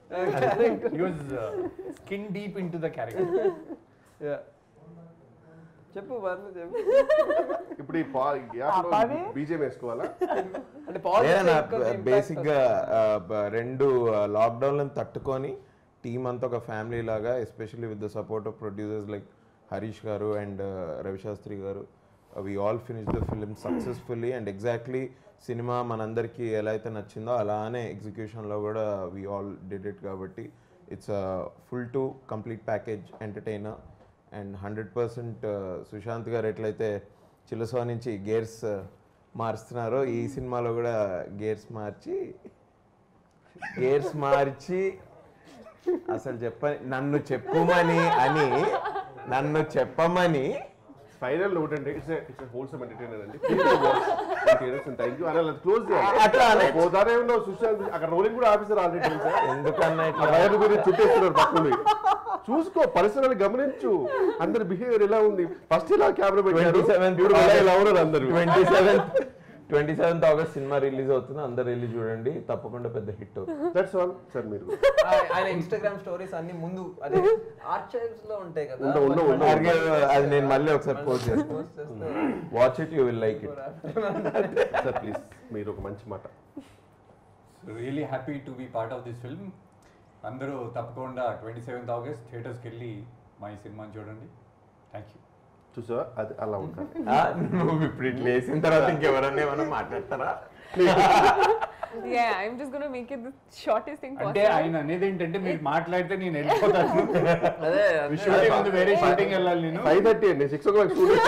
skin deep into the character Yeah. చెప్పు పర్లేదు చెప్పు ఇప్పుడు ఈ పా గ్యాప్ లో బీజేపీ వేసుకోవాలా అంటే పాజిటివ్ బేసిక్ గా ఆ, బ- రెండు లాక్డౌన్ తట్టుకొని టీమ్ అంతా ఒక ఫ్యామిలీ లాగా especially with the support of producers like Harish గారు అండ్ రవిశాస్త్రి గారు we all finish the film successfully and exactly సినిమా మనందరికీ ఎలా అయితే నచ్చిందో అలానే ఎగ్జిక్యూషన్లో కూడా వి ఆల్ డిడ్ ఇట్ కాబట్టి it's full to complete package entertainer and hundred percent Sushanth గారు ఎట్లయితే చిలసో నుంచి గేర్స్ మారుస్తున్నారో ఈ సినిమాలో కూడా గేర్స్ మార్చి గేర్స్ మార్చి అసలు చెప్ప నన్ను చెప్పుమని అని నన్ను చెప్పమని ఫైనల్ ఒకటి అంటే ఇట్స్ ఇట్స్ హోల్సమ్ ఎంటర్టైనర్ అండి థ్యాంక్ యూ అని క్లోజ్ అట్లా అనే. పోతానే ఉన్నావు సుశాంత్ అక్కడ రోలింగ్ కూడా ఆఫీసర్ ఆల్రెడీ ఎందుకన్నా ఆ ఇట్లా వైర్ గురించి చుట్టేస్తున్నారు పక్కన చూసుకో పరిసరాలు గమనించు అందరి బిహేవియర్ ఎలా ఉంది ఫస్ట్ ఇలా కెమెరా పెట్టారు 27th ఇప్పుడు మళ్ళీ ఇలా ఉన్నారు అందరూ twenty seventh twenty seventh August సినిమా రిలీజ్ అవుతుంది అందరు వెళ్ళి చూడండి తప్పకుండా పెద్ద హిట్ అవుతుంది దట్స్ ఆల్ సార్ మీరు ఆయన ఇన్స్టాగ్రామ్ స్టోరీస్ అన్ని ముందు అదే ఆర్చైవ్స్ లో ఉంటాయి కదా ఉండవు, ఉండవు, ఉండవు. అలాగే అది నేను మళ్ళీ ఒకసారి పోస్ట్ చేస్తాను Post చేస్తే watch it you will like it sir please మీరు ఒక మంచి మాట really happy to be part of this film అందరూ తప్పకుండా ట్వంటీ సెవెంత్ ఆగస్ట్ థియేటర్స్కి వెళ్ళి మా ఈ సినిమాని చూడండి థ్యాంక్ యూ చూసావా అది అలా ఉంటుంది నువ్వు ఇప్పుడు ఇట్లా వేసిన తర్వాత ఇంకెవరన్నా ఏమన్నా మాట్లాడతారా Yeah, I'm just gonna make it the shortest thing అంటే possible. ఆయన అనేది ఏంటంటే మీరు మాట్లాడితే నేను వెళ్ళిపోతాను అదే షూటింగ్ ఉంది వేరే షూటింగ్ వెళ్ళాలి నేను ఫైవ్ థర్టీ అండి సిక్స్ ఓ క్లాక్ షూట్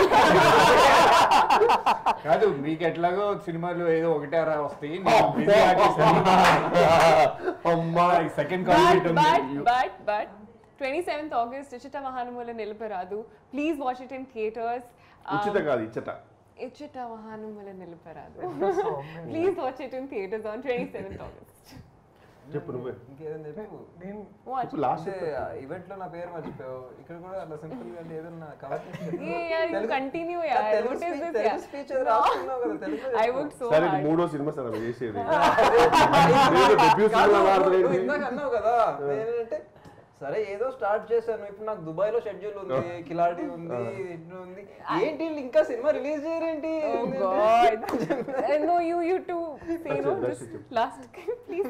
కాదు మీకు ఎట్లాగో సినిమాలు ఏదో ఒకటే అరా వస్తాయి నేను busy artist ని. అమ్మా second But, call but, but, but, twenty seventh August ఇచ్చట మహానుమూల నిలపరాదు please watch it in theatres ఉచిత కాదు ఇచ్చట ఇచ్చట మహానుమూల నిలపరాదు please watch it in theatres on twenty seventh August చెప్పు నువ్వే ఇంకేదైనా చెప్పు నేను వాచ్ చెప్పు లాస్ట్ అంటే ఈవెంట్ లో నా పేరు మర్చిపోయావు ఇక్కడ కూడా అట్లా సింపుల్ గా అంటే ఏదన్నా కవర్ ఏ యార్ యు కంటిన్యూ యార్ Telugu what is speech- this Telugu యార్ speech ఏదో రాసుకున్నావు కదా, తెలుగులో ఐ చెప్పు. వర్క్ సో సరే ఇది హార్డ్ మూడో సినిమా సార్ ఆమె చేసేది ఏదో debut కాదు, cinema నువ్వు ఆడుతున్నాడు. ఇందాక అన్నావు కదా ఏంటంటే సరే ఏదో స్టార్ట్ చేశాను ఇప్పుడు నాకు దుబాయ్ లో షెడ్యూల్ ఉంది కిలాడి ఉంది ఇట్లా ఉంది ఏంటి వీళ్ళు ఇంకా సినిమా రిలీజ్ చేయరేంటి Oh God. Uh, no, you you too. Say no. that's Just it. last, please.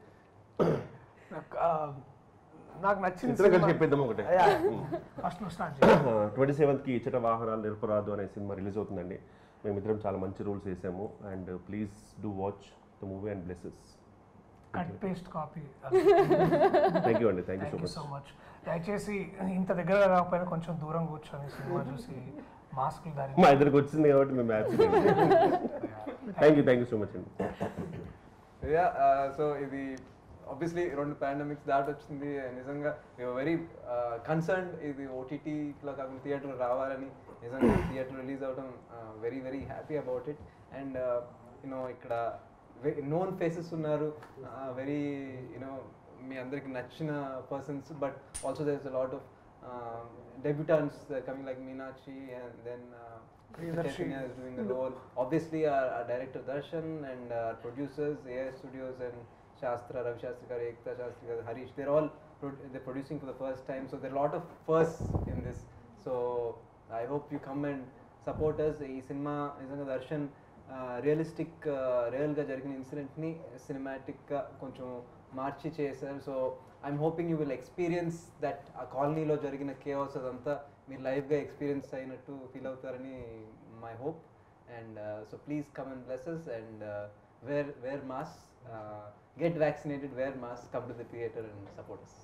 నాకు, ఆ, నాకు నచ్చిన ఇద్దరం కలిసి చెప్పేద్దాం ఒకటే ఫస్ట్ నువ్వు స్టార్ట్ చేయి ట్వంటీ సెవెంత్కి ఇచ్చట వాహనాలు నిరపరాదు అనే సినిమా రిలీజ్ అవుతుందండి మేమిద్దరం చాలా మంచి రూల్స్ వేసాము and please do watch the movie and blesses cut paste copy thank you అండి thank you thank you so so much much దయచేసి ఇంత దగ్గర కాకపోయినా కొంచెం దూరం కూర్చొని సినిమా చూసి మాస్కులు ధరించి మా ఇద్దరికి వచ్చింది కాబట్టి మేము happy thank you thank you so much అండి యా సో ఇది ఆబ్వియస్లీ రెండు పాండమిక్స్ దాటి వచ్చింది నిజంగా వెరీ కన్సర్న్ ఇది ఓటీటీలో కాకుండా థియేటర్ రావాలని నిజంగా థియేటర్ రిలీజ్ అవడం very very happy about it and you know ఇక్కడ నోన్ ఫేసెస్ ఉన్నారు వెరీ యూనో మీ అందరికి నచ్చిన persons but also there is lot of debutantes coming like Meenakshi and then Priyadarshi. Chaitanya is doing the role. Obviously, our, our director Darshan and our producers, AI Studios and Shastra, Ravi Shastri Garu, Ekta Shastri Garu, Harish, they're all pro- they're producing for the first time. So there are a lot of firsts in this. So I hope you come and support us. ఈ సినిమా నిజంగా దర్శన్ realistic రియల్గా జరిగిన ఇన్సిడెంట్ని సినిమాటిక్గా కొంచెం మార్చి చేశారు so I'm hoping you will experience that ఆ కాలనీలో జరిగిన కేవస్ అదంతా మీరు లైవ్గా ఎక్స్పీరియన్స్ అయినట్టు ఫీల్ అవుతారని my hope and so please come and blesses and wear wear mask get vaccinated wear mask come to the theatre and supporters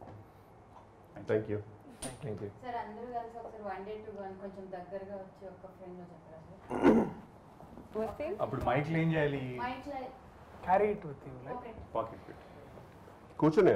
thank you thank you sir అందరూ కలిసి ఒకసారి వన్ డే టూ వన్ కొంచెం దగ్గరగా వచ్చి ఒక friend చెప్పరా sir What thing? అప్పుడు మైక్లు ఏం చేయాలి మా ఇంట్లో carry it with you like okay pocket పెట్టి కూర్చునే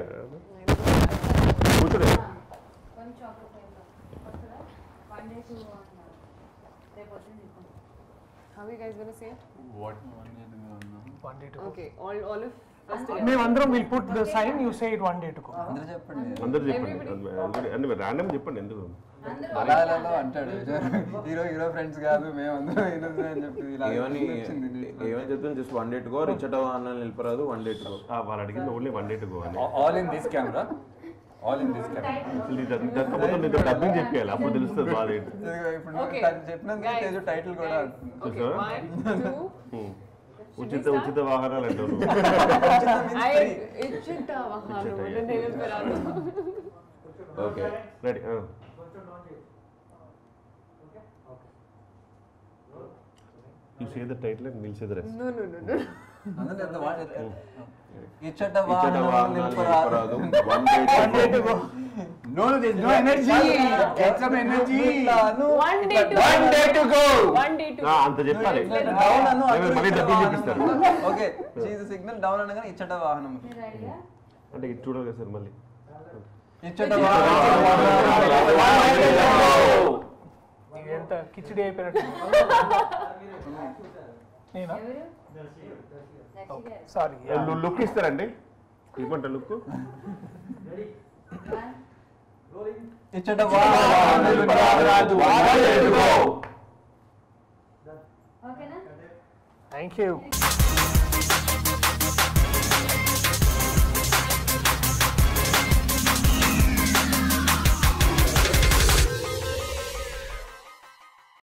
కూర్చునే కొంచెం ఒక ఫ్రెండ్ వస్తుందా వన్ డే టూ అన్నారు రేపు వచ్చింది తీసుకుంటాం How are you guys gonna say? it? What one day to Okay, all all of us అందరూ- together. మేమందరం will put the sign you say it one day to అందరూ చెప్పండి అందరు చెప్పండి అందరూ అంటే ర్యాండమ్ చెప్పండి ఎందుకు అందరూ మలయాళంలో అంటాడు హీరో హీరో ఫ్రెండ్స్ కాదు మేమందరం హీరోస్ అని చెప్పి ఇలా ఏమని వచ్చింది ఏమని చెప్తాను just one day to go rich అన్న నిలిపరాదు వన్ డే టు గో ఆ, వాళ్ళు అడిగింది only one day to go అని all in this camera all in this camera అసలు ఇది ఇదంతా మొత్తం నీతో డబ్బింగ్ చెప్పేయాలి అప్పుడు తెలుస్తుంది బాధ ఏంటి ఇదిగో ఇప్పుడు నువ్వు Okay. తను చెప్పినందుకు Guys, తేజు టైటిల్ కూడా guys. అంటుంది. Okay, చూసావా? one, two. ఉమ్. Should ఉచిత we start? ఉచిత వాహనాలు అంటావు నువ్వు. I ఇచ్చిట మహానుభావుడు నిలబెరాదు. Okay ready you say the title and will say the rest No, no, no, no. అందులో ఎంత వాడు- ఇచ్చట ఇచ్చట వాహనాలు వాహనాలు నిలుపరాదు. నిలుపరాదు. One day to go no this no energy get some energy ఇట్లాను, One day to One day to go. One day to ఆ, go. అంత చెప్పాలి ఇట్లా డౌన్ అను, ఏమో మళ్ళీ ఇచ్చట డబ్బులు వాహనం. చూపిస్తారు ఓకే చీజ్ సిగ్నల్ డౌన్ అనగానే ఇచ్చట వాహనం మీరు రెడీగా అంటే ఇది చూడాలి కదా సార్ మళ్ళీ ఇచ్చట ఇది ఎంత కిచిడి అయిపోయినట్టు నేనా ఎవరు లక్ష్మి గారు సారీ లుక్ ఇస్తారండి ఇవ్వమంట లుక్ వన్ ఇచ్చట వాహనం నిలుపరాదు. ఓకేనా థ్యాంక్ యూ